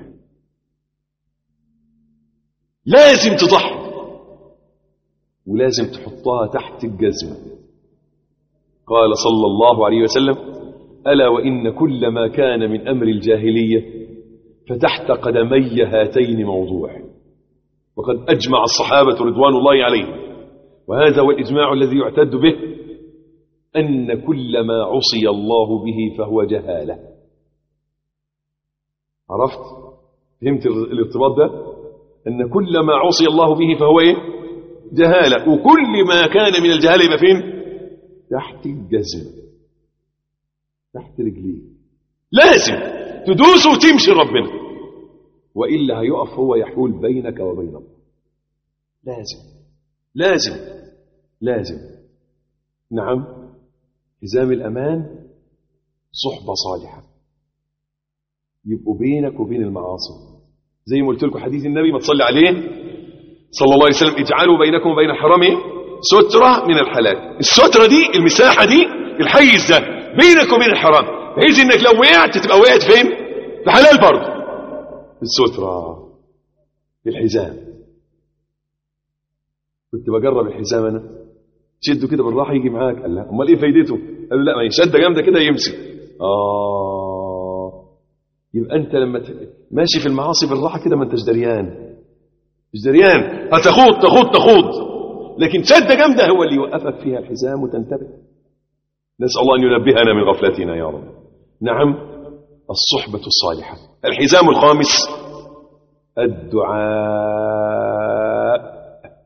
لازم تضحي ولازم تحطها تحت الجزمة قال صلى الله عليه وسلم ألا وإن كل ما كان من أمر الجاهلية فتحت قدمي هاتين موضوع وقد أجمع الصحابة رضوان الله عليهم وهذا هو الإجماع الذي يعتد به أن كل ما عصي الله به فهو جهالة عرفت؟ فهمت الارتباط ده؟ أن كل ما عصي الله به فهو إيه؟ جهالة وكل ما كان من الجهالة يبقى فين تحت الجزم تحت رجليه لازم تدوس وتمشي ربنا وإلا هيقف هو يحول بينك وبين الله لازم لازم لازم نعم حزام الأمان صحبة صالحة يبقوا بينك وبين المعاصي زي ما قلت لكم حديث النبي ما تصلي عليه صلى الله عليه وسلم اجعلوا بينكم وبين حرام سترة من الحلال السترة دي المساحة دي الحيز ده بينك وبين الحرام بحيث انك لو وقعت تبقى وقعت فين في حلال برضه السترة الحزام كنت بجرب الحزام انا شده كده بالراحه يجي معاك قال لا امال ايه فايدته قال له لا ما هي شده جامده كده يمسك اه يبقى انت لما ت... ماشي في المعاصي بالراحه كده ما انتش دريان مش دريان هتخوض تخوض تخوض لكن شده جامده هو اللي يوقفك فيها الحزام وتنتبه نسال الله ان ينبهنا من غفلتنا يا رب نعم الصحبه الصالحه الحزام الخامس الدعاء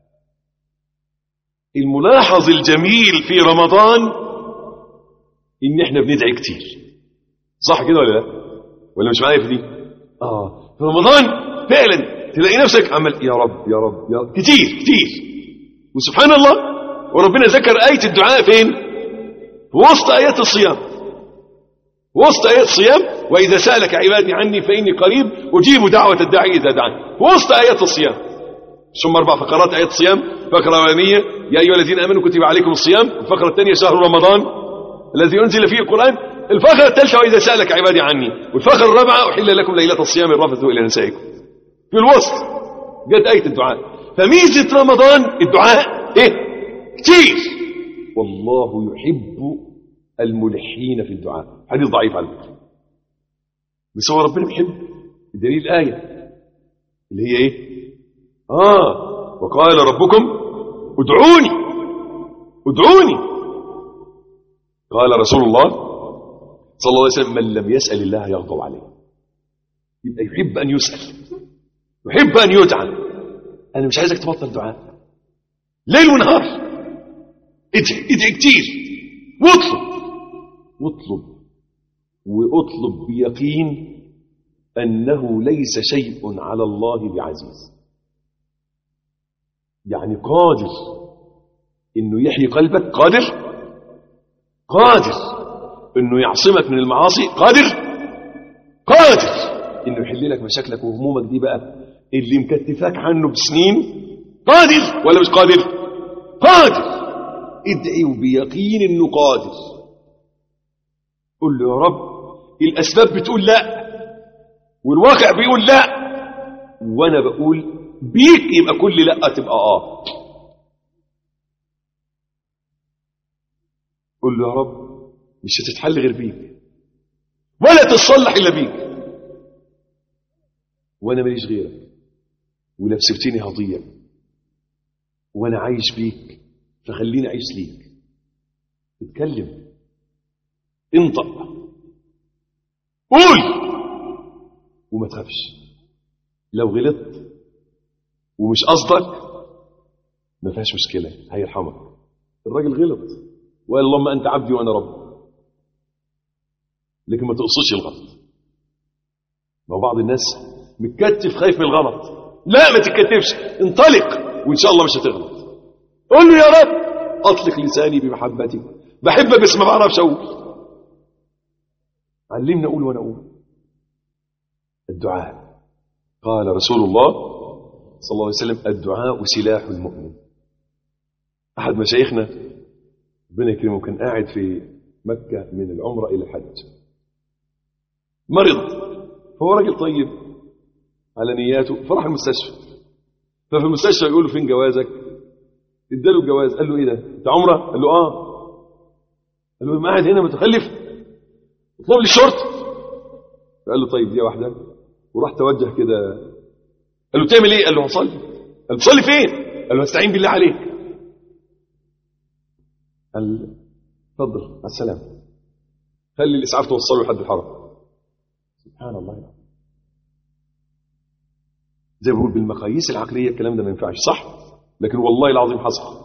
الملاحظ الجميل في رمضان ان احنا بندعي كتير صح كده ولا لا ولا مش معايا في دي اه في رمضان فعلا تلاقي نفسك عمل يا رب يا رب يا رب كتير كتير وسبحان الله وربنا ذكر آية الدعاء فين في وسط آيات الصيام وسط آيات الصيام وإذا سألك عبادي عني فإني قريب أجيب دعوة الداعي إذا دعاني في وسط آيات الصيام ثم أربع فقرات آيات الصيام فقرة أولانية يا أيها الذين آمنوا كتب عليكم الصيام الفقرة الثانية شهر رمضان الذي أنزل فيه القرآن الفقرة الثالثة وإذا سألك عبادي عني والفقرة الرابعة أحل لكم ليلة الصيام الرفث إلى نسائكم في الوسط جت آية الدعاء فميزة رمضان الدعاء إيه كتير والله يحب الملحين في الدعاء حديث ضعيف على فكرة بس هو ربنا بيحب الدليل الآية اللي هي إيه آه وقال ربكم ادعوني ادعوني قال رسول الله صلى الله عليه وسلم من لم يسأل الله يغضب عليه يبقى يحب أن يسأل يحب أن يدعى أنا مش عايزك تبطل دعاء ليل ونهار ادعي ادعي كتير واطلب واطلب واطلب بيقين أنه ليس شيء على الله بعزيز يعني قادر انه يحيي قلبك قادر قادر انه يعصمك من المعاصي قادر قادر انه يحل لك مشاكلك وهمومك دي بقى اللي مكتفاك عنه بسنين قادر ولا مش قادر قادر ادعي وبيقين انه قادر قل له يا رب الاسباب بتقول لا والواقع بيقول لا وانا بقول بيك يبقى كل لا تبقى اه قل له يا رب مش هتتحل غير بيك ولا تتصلح الا بيك وانا ماليش غيرك ولو سبتني هضيع وانا عايش بيك فخليني اعيش ليك اتكلم انطق قول وما تخافش لو غلطت ومش قصدك ما فيهاش مشكله هيرحمك الراجل غلط وقال اللهم انت عبدي وانا رب لكن ما تقصدش الغلط ما هو بعض الناس متكتف خايف من الغلط لا ما تتكتفش انطلق وان شاء الله مش هتغلط قول له يا رب اطلق لساني بمحبتك بحبك بس ما بعرفش اقول علمنا اقول وانا اقول الدعاء قال رسول الله صلى الله عليه وسلم الدعاء سلاح المؤمن احد مشايخنا ربنا يكرمه كان قاعد في مكه من العمره الى الحج مرض فهو راجل طيب على نياته فراح المستشفى ففي المستشفى يقول له فين جوازك اداله الجواز قال له ايه ده انت عمره قال له اه قال له قاعد هنا متخلف اطلب لي الشرطه فقال له طيب دي واحده وراح توجه كده قال له تعمل ايه قال له هصلي قال له تصلي فين قال له استعين بالله عليك قال اتفضل مع السلامه خلي الاسعاف توصله لحد الحرم سبحان الله العظيم زي ما بقول بالمقاييس العقليه الكلام ده ما ينفعش صح لكن والله العظيم حصل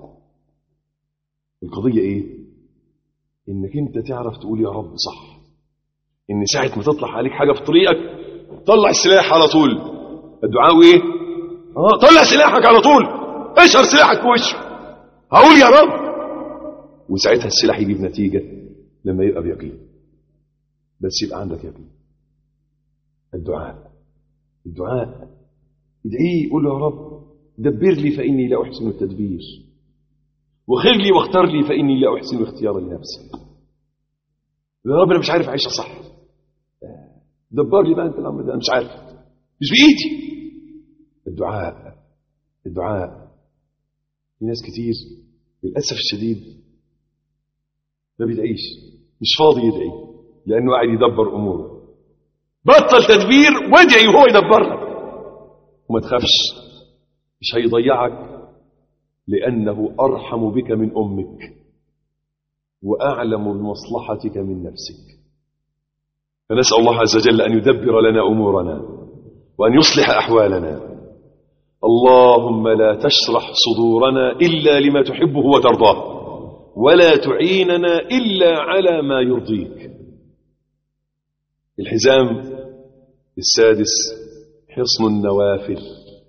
القضية ايه انك انت تعرف تقول يا رب صح ان ساعة ما تطلع عليك حاجة في طريقك طلع السلاح على طول الدعاء ايه اه طلع سلاحك على طول اشهر سلاحك في وشه هقول يا رب وساعتها السلاح يجيب نتيجة لما يبقى بيقين بس يبقى عندك يقين الدعاء الدعاء ادعيه قول له يا رب دبر لي فإني لا أحسن التدبير وخير لي واختار لي فإني لا أحسن اختيار لنفسي يا رب أنا مش عارف أعيشها صح دبر لي بقى أنت الأمر ده أنا مش عارف مش بإيدي الدعاء الدعاء في ناس كتير للأسف الشديد ما بيدعيش مش فاضي يدعي لأنه قاعد يدبر أموره بطل تدبير وادعي وهو يدبر لك وما تخافش مش هيضيعك لأنه أرحم بك من أمك وأعلم بمصلحتك من نفسك فنسأل الله عز وجل أن يدبر لنا أمورنا وأن يصلح أحوالنا اللهم لا تشرح صدورنا إلا لما تحبه وترضاه ولا تعيننا إلا على ما يرضيك الحزام السادس حصن النوافل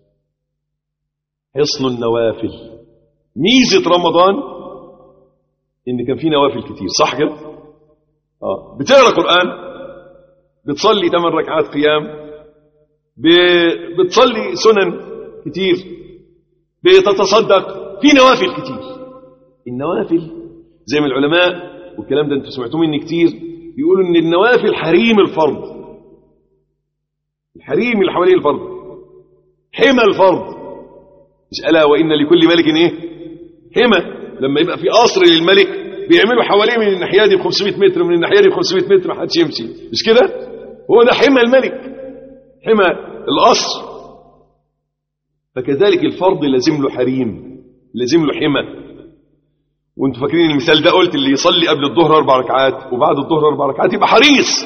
حصن النوافل ميزة رمضان إن كان في نوافل كتير صح كده؟ آه. بتقرأ قرآن بتصلي ثمان ركعات قيام ب... بتصلي سنن كتير بتتصدق في نوافل كتير النوافل زي ما العلماء والكلام ده انتوا سمعتوه مني كتير بيقولوا ان النوافل حريم الفرض الحريم اللي حوالين الفرض حمى الفرض مش ألا وإن لكل ملك إيه حمى لما يبقى في قصر للملك بيعملوا حواليه من الناحية دي ب 500 متر ومن الناحية دي ب 500 متر ما حدش يمشي مش كده هو ده حمى الملك حمى القصر فكذلك الفرض لازم له حريم لازم له حمى وانتوا فاكرين المثال ده قلت اللي يصلي قبل الظهر اربع ركعات وبعد الظهر اربع ركعات يبقى حريص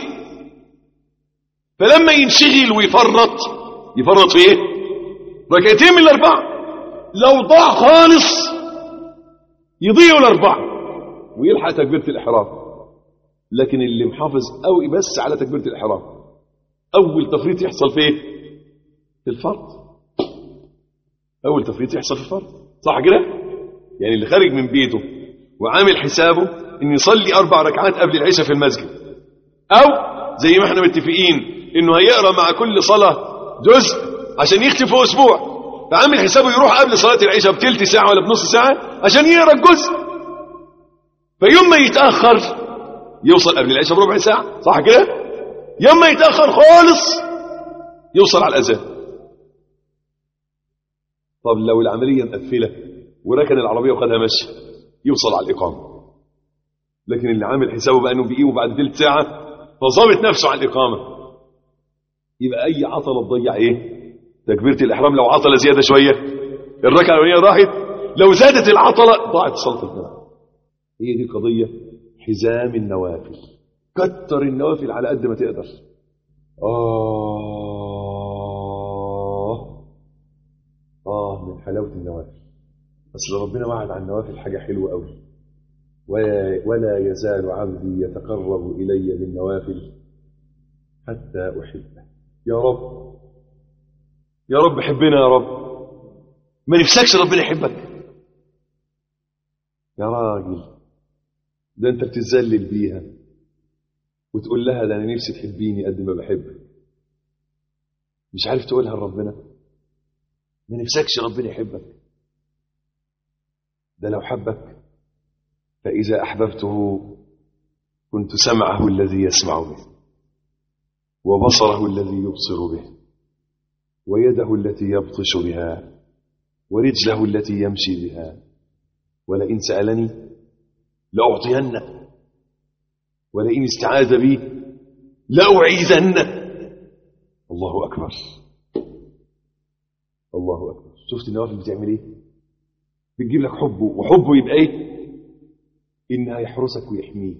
فلما ينشغل ويفرط يفرط في ايه ركعتين من الاربعه لو ضاع خالص يضيعوا الاربعه ويلحق تكبيره الاحرام لكن اللي محافظ قوي بس على تكبيره الاحرام اول تفريط يحصل في ايه في الفرض اول تفريط يحصل في الفرض صح كده يعني اللي خارج من بيته وعامل حسابه ان يصلي اربع ركعات قبل العشاء في المسجد او زي ما احنا متفقين انه هيقرا مع كل صلاه جزء عشان يختم في اسبوع فعامل حسابه يروح قبل صلاه العشاء بتلت ساعه ولا بنص ساعه عشان يقرا الجزء فيوم ما يتاخر يوصل قبل العشاء بربع ساعه صح كده يوم ما يتاخر خالص يوصل على الاذان طب لو العمليه مقفله وركن العربيه وخدها مشي يوصل على الاقامه لكن اللي عامل حسابه بقى انه بيقيمه بعد ثلث ساعه فظابط نفسه على الاقامه يبقى اي عطله تضيع ايه تكبيره الاحرام لو عطله زياده شويه الركعه الاولانيه راحت لو زادت العطله ضاعت صلاه الجماعه هي دي القضيه حزام النوافل كتر النوافل على قد ما تقدر آه آه من حلاوة النوافل أصل ربنا وعد عن النوافل حاجة حلوة أوي ولا, ولا يزال عبدي يتقرب إلي بالنوافل حتى أحبه يا رب يا رب حبنا يا رب ما نفسكش ربنا يحبك يا راجل ده انت بتتذلل بيها وتقول لها ده انا نفسي تحبيني قد ما بحبك مش عارف تقولها لربنا ما نفسكش ربنا يحبك ده لو حبك فإذا أحببته كنت سمعه الذي يسمع به وبصره الذي يبصر به ويده التي يبطش بها ورجله التي يمشي بها ولئن سألني لأعطينه ولئن استعاذ بي لأعيذنه الله أكبر الله أكبر شفت النوافل بتعمل ايه بتجيب لك حبه وحبه يبقى ايه إنها يحرسك ويحميك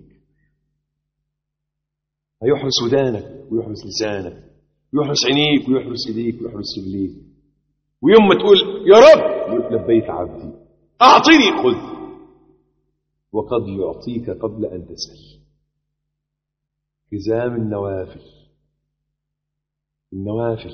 هيحرس ودانك ويحرس لسانك ويحرس عينيك ويحرس ايديك ويحرس رجليك ويوم ما تقول يا رب لبيك عبدي أعطني خذ وقد يعطيك قبل أن تسأل حزام النوافل النوافل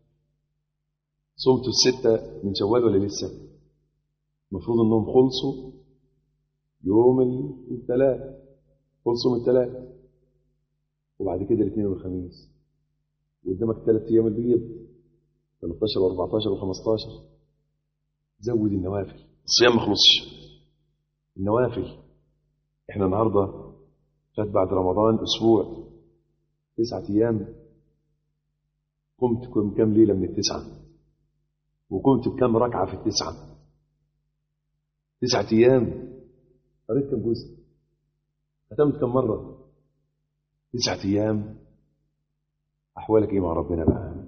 صمت الستة من شوال ولا لسه المفروض انهم خلصوا يوم الثلاث خلصوا من الثلاث وبعد كده الاثنين والخميس وقدامك ثلاث ايام البيض 13 و14 و15 زود النوافل الصيام ما خلصش النوافل احنا النهارده فات بعد رمضان اسبوع تسعة ايام قمت كم كم ليله من التسعه وقمت بكم ركعه في التسعه تسعة ايام قريت كم جزء ختمت كم مره تسعة ايام احوالك ايه مع ربنا بقى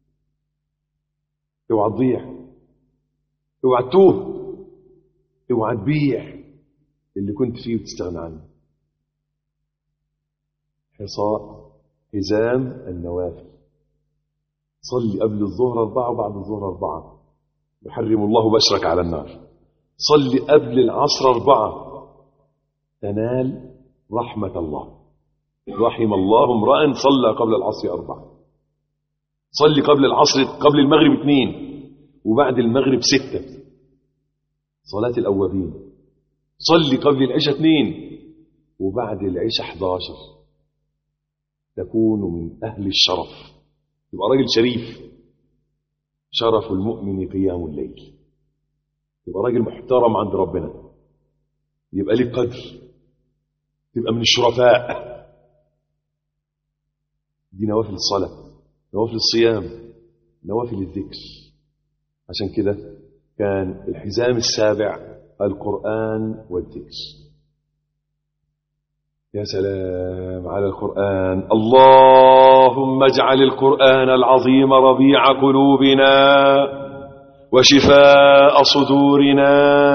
اوعى تضيع اوعى تتوه اوعى تبيع اللي كنت فيه وتستغنى عنه حصاء حزام النوافل صلي قبل الظهر أربعة وبعد الظهر أربعة يحرم الله بشرك على النار صلي قبل العصر أربعة تنال رحمة الله رحم الله امرأ صلى قبل العصر أربعة صلي قبل العصر قبل المغرب اثنين وبعد المغرب ستة صلاة الأوابين صلي قبل العشاء اثنين وبعد العشاء 11 تكون من أهل الشرف تبقى راجل شريف شرف المؤمن قيام الليل تبقى راجل محترم عند ربنا يبقى لك قدر تبقى من الشرفاء دي نوافل الصلاة نوافل الصيام نوافل الذكر عشان كده كان الحزام السابع القرآن والذكر يا سلام على القرآن اللهم اجعل القرآن العظيم ربيع قلوبنا وشفاء صدورنا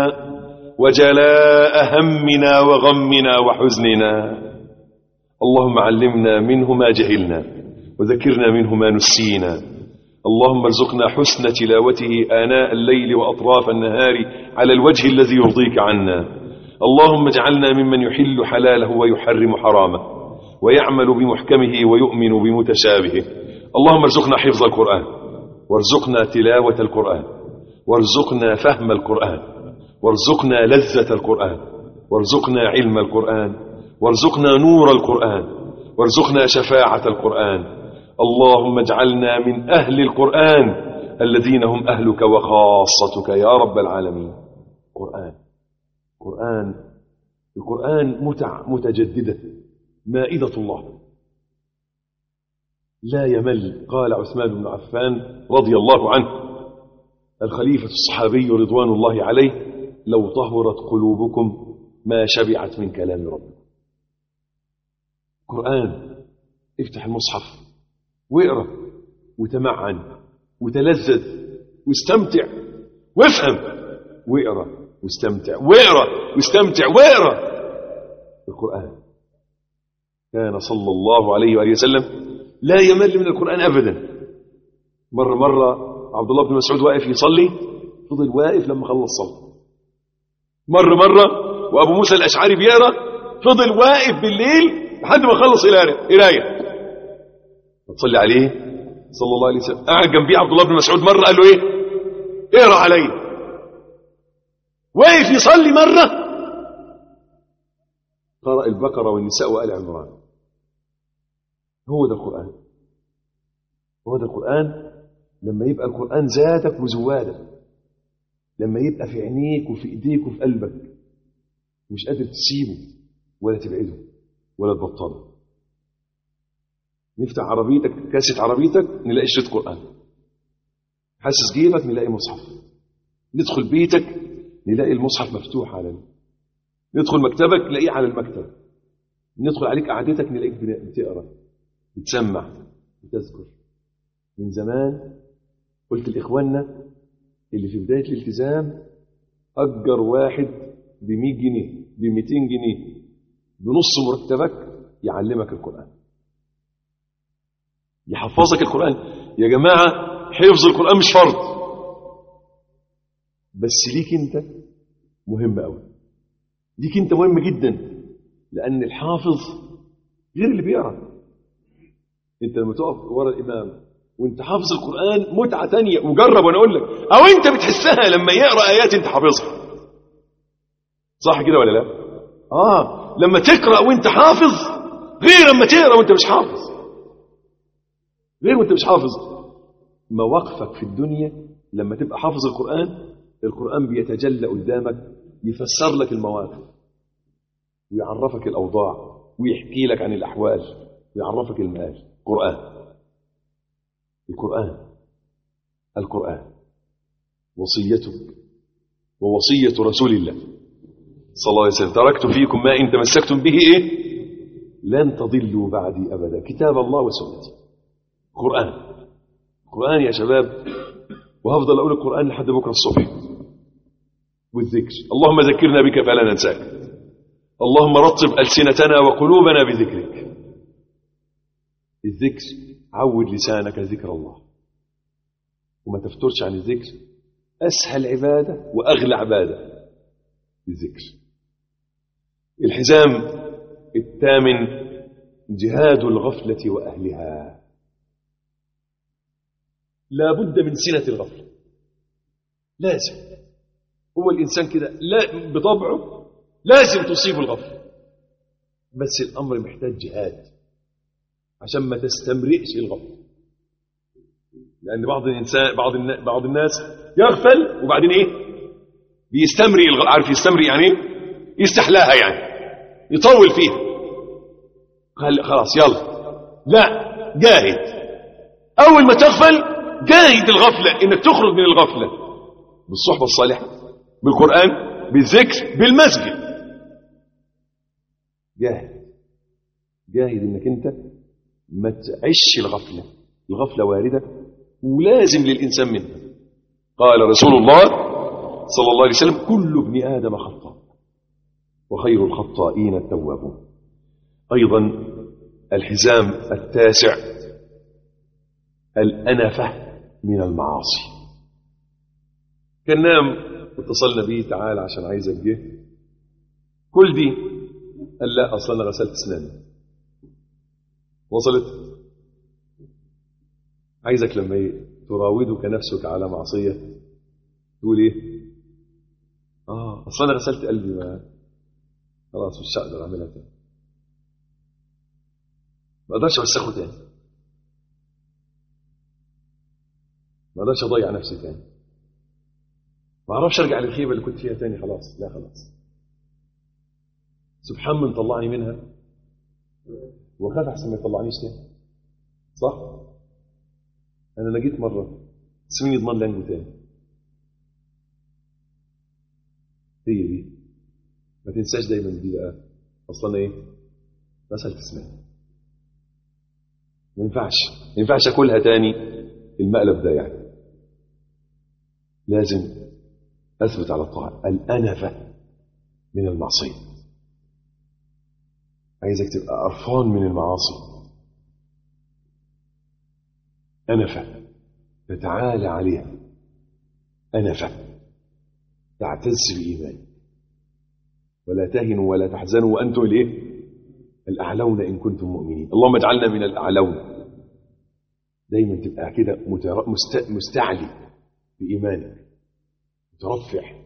وجلاء همنا وغمنا وحزننا اللهم علمنا منه ما جهلنا وذكرنا منه ما نسينا اللهم ارزقنا حسن تلاوته آناء الليل وأطراف النهار على الوجه الذي يرضيك عنا اللهم اجعلنا ممن يحل حلاله ويحرم حرامه ويعمل بمحكمه ويؤمن بمتشابهه اللهم ارزقنا حفظ القرآن وارزقنا تلاوة القرآن وارزقنا فهم القرآن وارزقنا لذة القرآن وارزقنا علم القرآن وارزقنا نور القرآن وارزقنا شفاعة القرآن اللهم اجعلنا من أهل القرآن الذين هم أهلك وخاصتك يا رب العالمين قرآن قرآن القرآن متع متجددة مائدة الله لا يمل قال عثمان بن عفان رضي الله عنه الخليفة الصحابي رضوان الله عليه لو طهرت قلوبكم ما شبعت من كلام ربكم قرآن افتح المصحف واقرا وتمعن وتلذذ واستمتع وافهم واقرا واستمتع واقرا واستمتع واقرا القرآن كان صلى الله عليه وآله وسلم لا يمل من القرآن أبدا مرة مرة عبد الله بن مسعود واقف يصلي فضل واقف لما خلص صلاة مرة مرة وأبو موسى الأشعري بيقرا فضل واقف بالليل لحد ما خلص قراية تصلي عليه صلى الله عليه وسلم قاعد جنبيه عبد الله بن مسعود مرة قال له ايه اقرا علي واقف يصلي مرة قرأ البقرة والنساء وآل عمران هو ده القرآن هو ده القرآن لما يبقى القرآن زادك وزوادك لما يبقى في عينيك وفي ايديك وفي قلبك مش قادر تسيبه ولا تبعده ولا تبطله نفتح عربيتك كاسة عربيتك نلاقي شريط قرآن حاسس جيبك نلاقي مصحف ندخل بيتك نلاقي المصحف مفتوح على ندخل مكتبك نلاقيه على المكتب ندخل عليك قعدتك نلاقيك بتقرا بتسمع بتذكر من زمان قلت لإخواننا اللي في بداية الالتزام أجر واحد ب 100 جنيه ب 200 جنيه بنص مرتبك يعلمك القرآن يحفظك القرآن يا جماعة حفظ القرآن مش فرض بس ليك انت مهم قوي ليك انت مهم جدا لان الحافظ غير اللي بيقرا انت لما تقف ورا الامام وانت حافظ القران متعه تانية وجرب وانا اقول لك او انت بتحسها لما يقرا ايات انت حافظها صح كده ولا لا اه لما تقرا وانت حافظ غير لما تقرا وانت مش حافظ غير وانت مش حافظ مواقفك في الدنيا لما تبقى حافظ القرآن القرآن بيتجلى قدامك يفسر لك المواقف ويعرفك الأوضاع ويحكي لك عن الأحوال ويعرفك المال قرآن القرآن القرآن وصيتك ووصية رسول الله صلى الله عليه وسلم تركت فيكم ما إن تمسكتم به إيه لن تضلوا بعدي أبدا كتاب الله وسنتي قرآن قرآن يا شباب وهفضل أقول القرآن لحد بكرة الصبح والذكر اللهم ذكرنا بك فلا ننساك اللهم رطب ألسنتنا وقلوبنا بذكرك الذكر عود لسانك ذكر الله وما تفترش عن الذكر أسهل عبادة وأغلى عبادة الذكر الحزام الثامن جهاد الغفلة وأهلها لا بد من سنة الغفلة لازم هو الإنسان كده لا بطبعه لازم تصيب الغفلة بس الأمر محتاج جهاد عشان ما تستمرئش الغفلة لأن بعض الإنسان بعض النا- بعض الناس يغفل وبعدين إيه بيستمرئ الغ... عارف يستمرئ يعني إيه يستحلاها يعني يطول فيها قال خلاص يلا لا جاهد أول ما تغفل جاهد الغفلة إنك تخرج من الغفلة بالصحبة الصالحة بالقرآن بالذكر بالمسجد جاهد جاهد إنك أنت ما تعيش الغفلة الغفلة واردة ولازم للإنسان منها قال رسول الله صلى الله عليه وسلم كل ابن آدم خطاء وخير الخطائين التوابون أيضا الحزام التاسع الأنفة من المعاصي كان نام اتصلنا بيه تعالى عشان عايزك جه كل دي قال لا اصلا انا غسلت اسناني وصلت عايزك لما ي- تراودك نفسك على معصيه تقول ايه اه اصلا انا غسلت قلبي ما خلاص مش هقدر اعملها تاني ما اقدرش اوسخه تاني ما اقدرش اضيع نفسي تاني ما اعرفش ارجع للخيبه اللي كنت فيها تاني خلاص لا خلاص سبحان من طلعني منها وخاف احسن ما يطلعنيش تاني صح انا نجيت مره بس مين يضمن لي انجو تاني هي دي ما تنساش دايما دي بقى اصلا ايه غسلت اسناني ما ينفعش ما ينفعش اكلها تاني المقلب ده يعني لازم اثبت على الطاعه الانفه من المعصيه عايزك تبقى قرفان من المعاصي انفه تتعالى عليها انفه تعتز بايمانك ولا تهنوا ولا تحزنوا وانتم الايه الاعلون ان كنتم مؤمنين اللهم اجعلنا من الاعلون دايما تبقى كده متر- مست- مستعلي بايمانك مترفع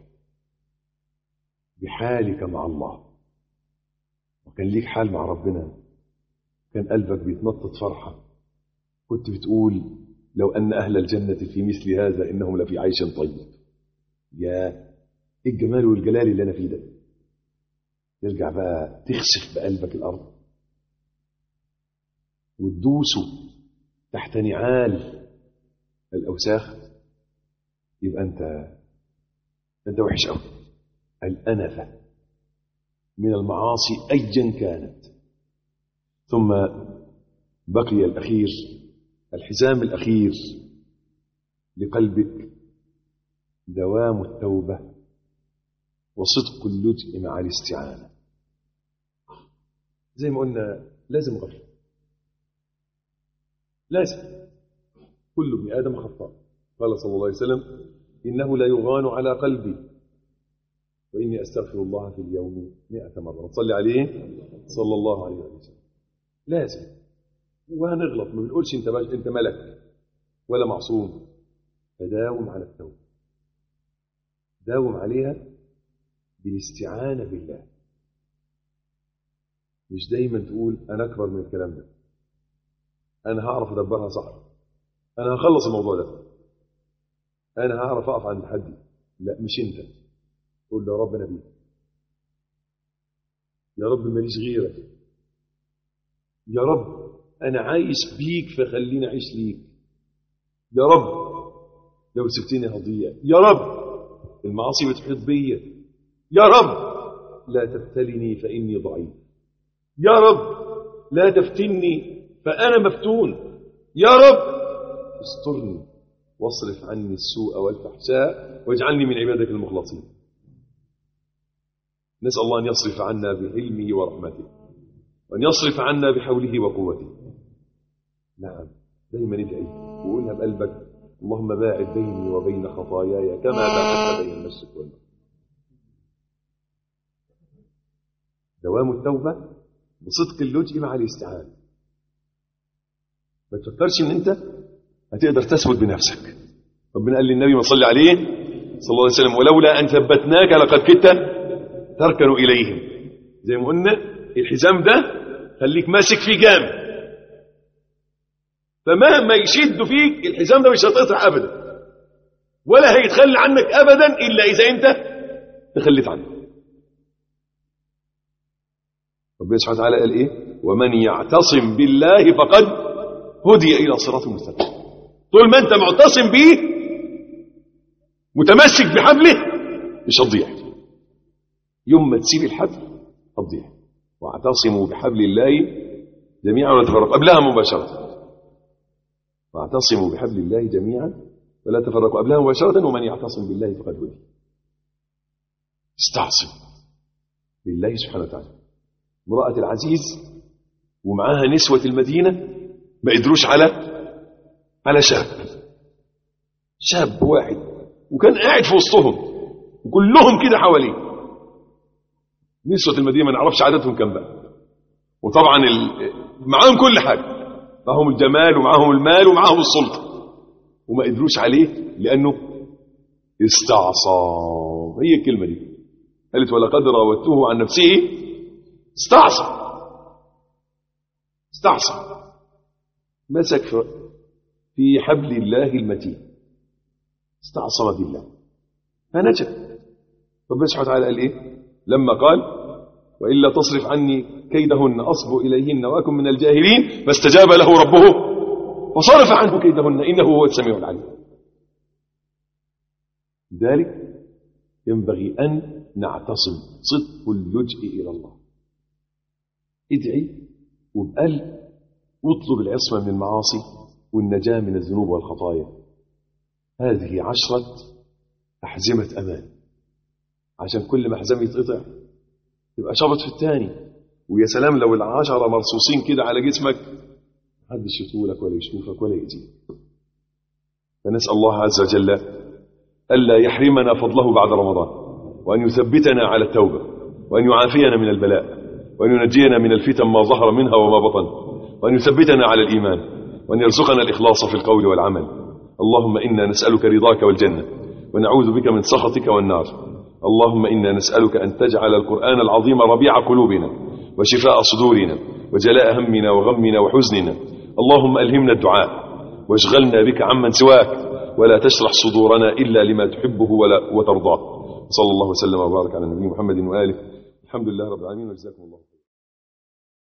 بحالك مع الله وكان ليك حال مع ربنا كان قلبك بيتنطط فرحة كنت بتقول لو أن أهل الجنة في مثل هذا إنهم لفي عيش طيب يا إيه الجمال والجلال اللي أنا فيه ده ترجع بقى تخسف بقلبك الأرض وتدوسه تحت نعال الأوساخ يبقى أنت أنت وحش أوي الأنفة من المعاصي أيا كانت ثم بقي الأخير الحزام الأخير لقلبك دوام التوبة وصدق اللجء مع الاستعانة زي ما قلنا لازم غفلة لازم كل ابن آدم خطاء قال صلى الله عليه وسلم إنه لا يغان على قلبي وإني أستغفر الله في اليوم مئة مرة نصلي عليه صلى الله عليه وسلم لازم وهنغلط ما بنقولش انت باش انت ملك ولا معصوم فداوم على التوبه داوم عليها بالاستعانه بالله مش دايما تقول انا اكبر من الكلام ده انا هعرف ادبرها صح انا هخلص الموضوع ده انا هعرف اقف عند حدي لا مش انت قول له يا رب انا بيك يا رب ماليش غيرك يا رب أنا عايش بيك فخليني أعيش ليك يا رب لو سبتني هضيع يا رب المعاصي بتحيط بيا يا رب لا تبتلني فإني ضعيف يا رب لا تفتني فأنا مفتون يا رب استرني واصرف عني السوء والفحشاء واجعلني من عبادك المخلصين نسأل الله أن يصرف عنا بعلمه ورحمته وأن يصرف عنا بحوله وقوته نعم دايما ادعي وقولها بقلبك اللهم باعد بيني وبين خطاياي كما باعدت بين المشرق والمغرب دوام التوبة بصدق اللجء مع الاستعانة ما تفكرش ان انت هتقدر تثبت بنفسك ربنا قال للنبي ما صلي عليه صلى الله عليه وسلم ولولا ان ثبتناك لقد كدت تركن اليهم زي ما قلنا الحزام ده خليك ماسك فيه جامد فمهما يشد فيك الحزام ده مش هتقطع ابدا ولا هيتخلى عنك ابدا الا اذا انت تخليت عنه ربنا سبحانه وتعالى قال ايه ومن يعتصم بالله فقد هدي الى صراط مستقيم طول ما انت معتصم بيه متمسك بحبله مش هتضيع يوم ما تسيب الحبل هتضيع واعتصموا بحبل الله جميعا ولا تفرقوا قبلها مباشره واعتصموا بحبل الله جميعا ولا تفرقوا قبلها مباشرة ومن يعتصم بالله فقد هدي استعصم بالله سبحانه وتعالى امرأة العزيز ومعاها نسوة المدينة ما قدروش على على شاب شاب واحد وكان قاعد في وسطهم وكلهم كده حواليه نسوة المدينة ما نعرفش عددهم كم بقى وطبعا ال... معاهم كل حاجة معهم الجمال ومعهم المال ومعهم السلطة وما قدروش عليه لأنه استعصى هي الكلمة دي قالت ولقد راودته عن نفسه استعصى استعصى مسك في حبل الله المتين استعصم بالله فنجا ربنا سبحانه وتعالى قال ايه لما قال والا تصرف عني كيدهن اصب اليهن واكن من الجاهلين فاستجاب له ربه وصرف عنه كيدهن انه هو السميع العليم لذلك ينبغي ان نعتصم صدق اللجء الى الله ادعي وبقلب واطلب العصمه من المعاصي والنجاه من الذنوب والخطايا هذه عشره احزمه امان عشان كل ما حزام يتقطع يبقى شبط في الثاني ويا سلام لو العشرة مرصوصين كده على جسمك محدش يطولك ولا يشوفك ولا يأذيك فنسأل الله عز وجل ألا يحرمنا فضله بعد رمضان وأن يثبتنا على التوبة وأن يعافينا من البلاء وأن ينجينا من الفتن ما ظهر منها وما بطن وأن يثبتنا على الإيمان وأن يرزقنا الإخلاص في القول والعمل اللهم إنا نسألك رضاك والجنة ونعوذ بك من سخطك والنار اللهم إنا نسألك أن تجعل القرآن العظيم ربيع قلوبنا وشفاء صدورنا وجلاء همنا وغمنا وحزننا اللهم ألهمنا الدعاء واشغلنا بك عمن سواك ولا تشرح صدورنا إلا لما تحبه ولا وترضاه صلى الله وسلم وبارك على النبي محمد وآله الحمد لله رب العالمين وجزاكم الله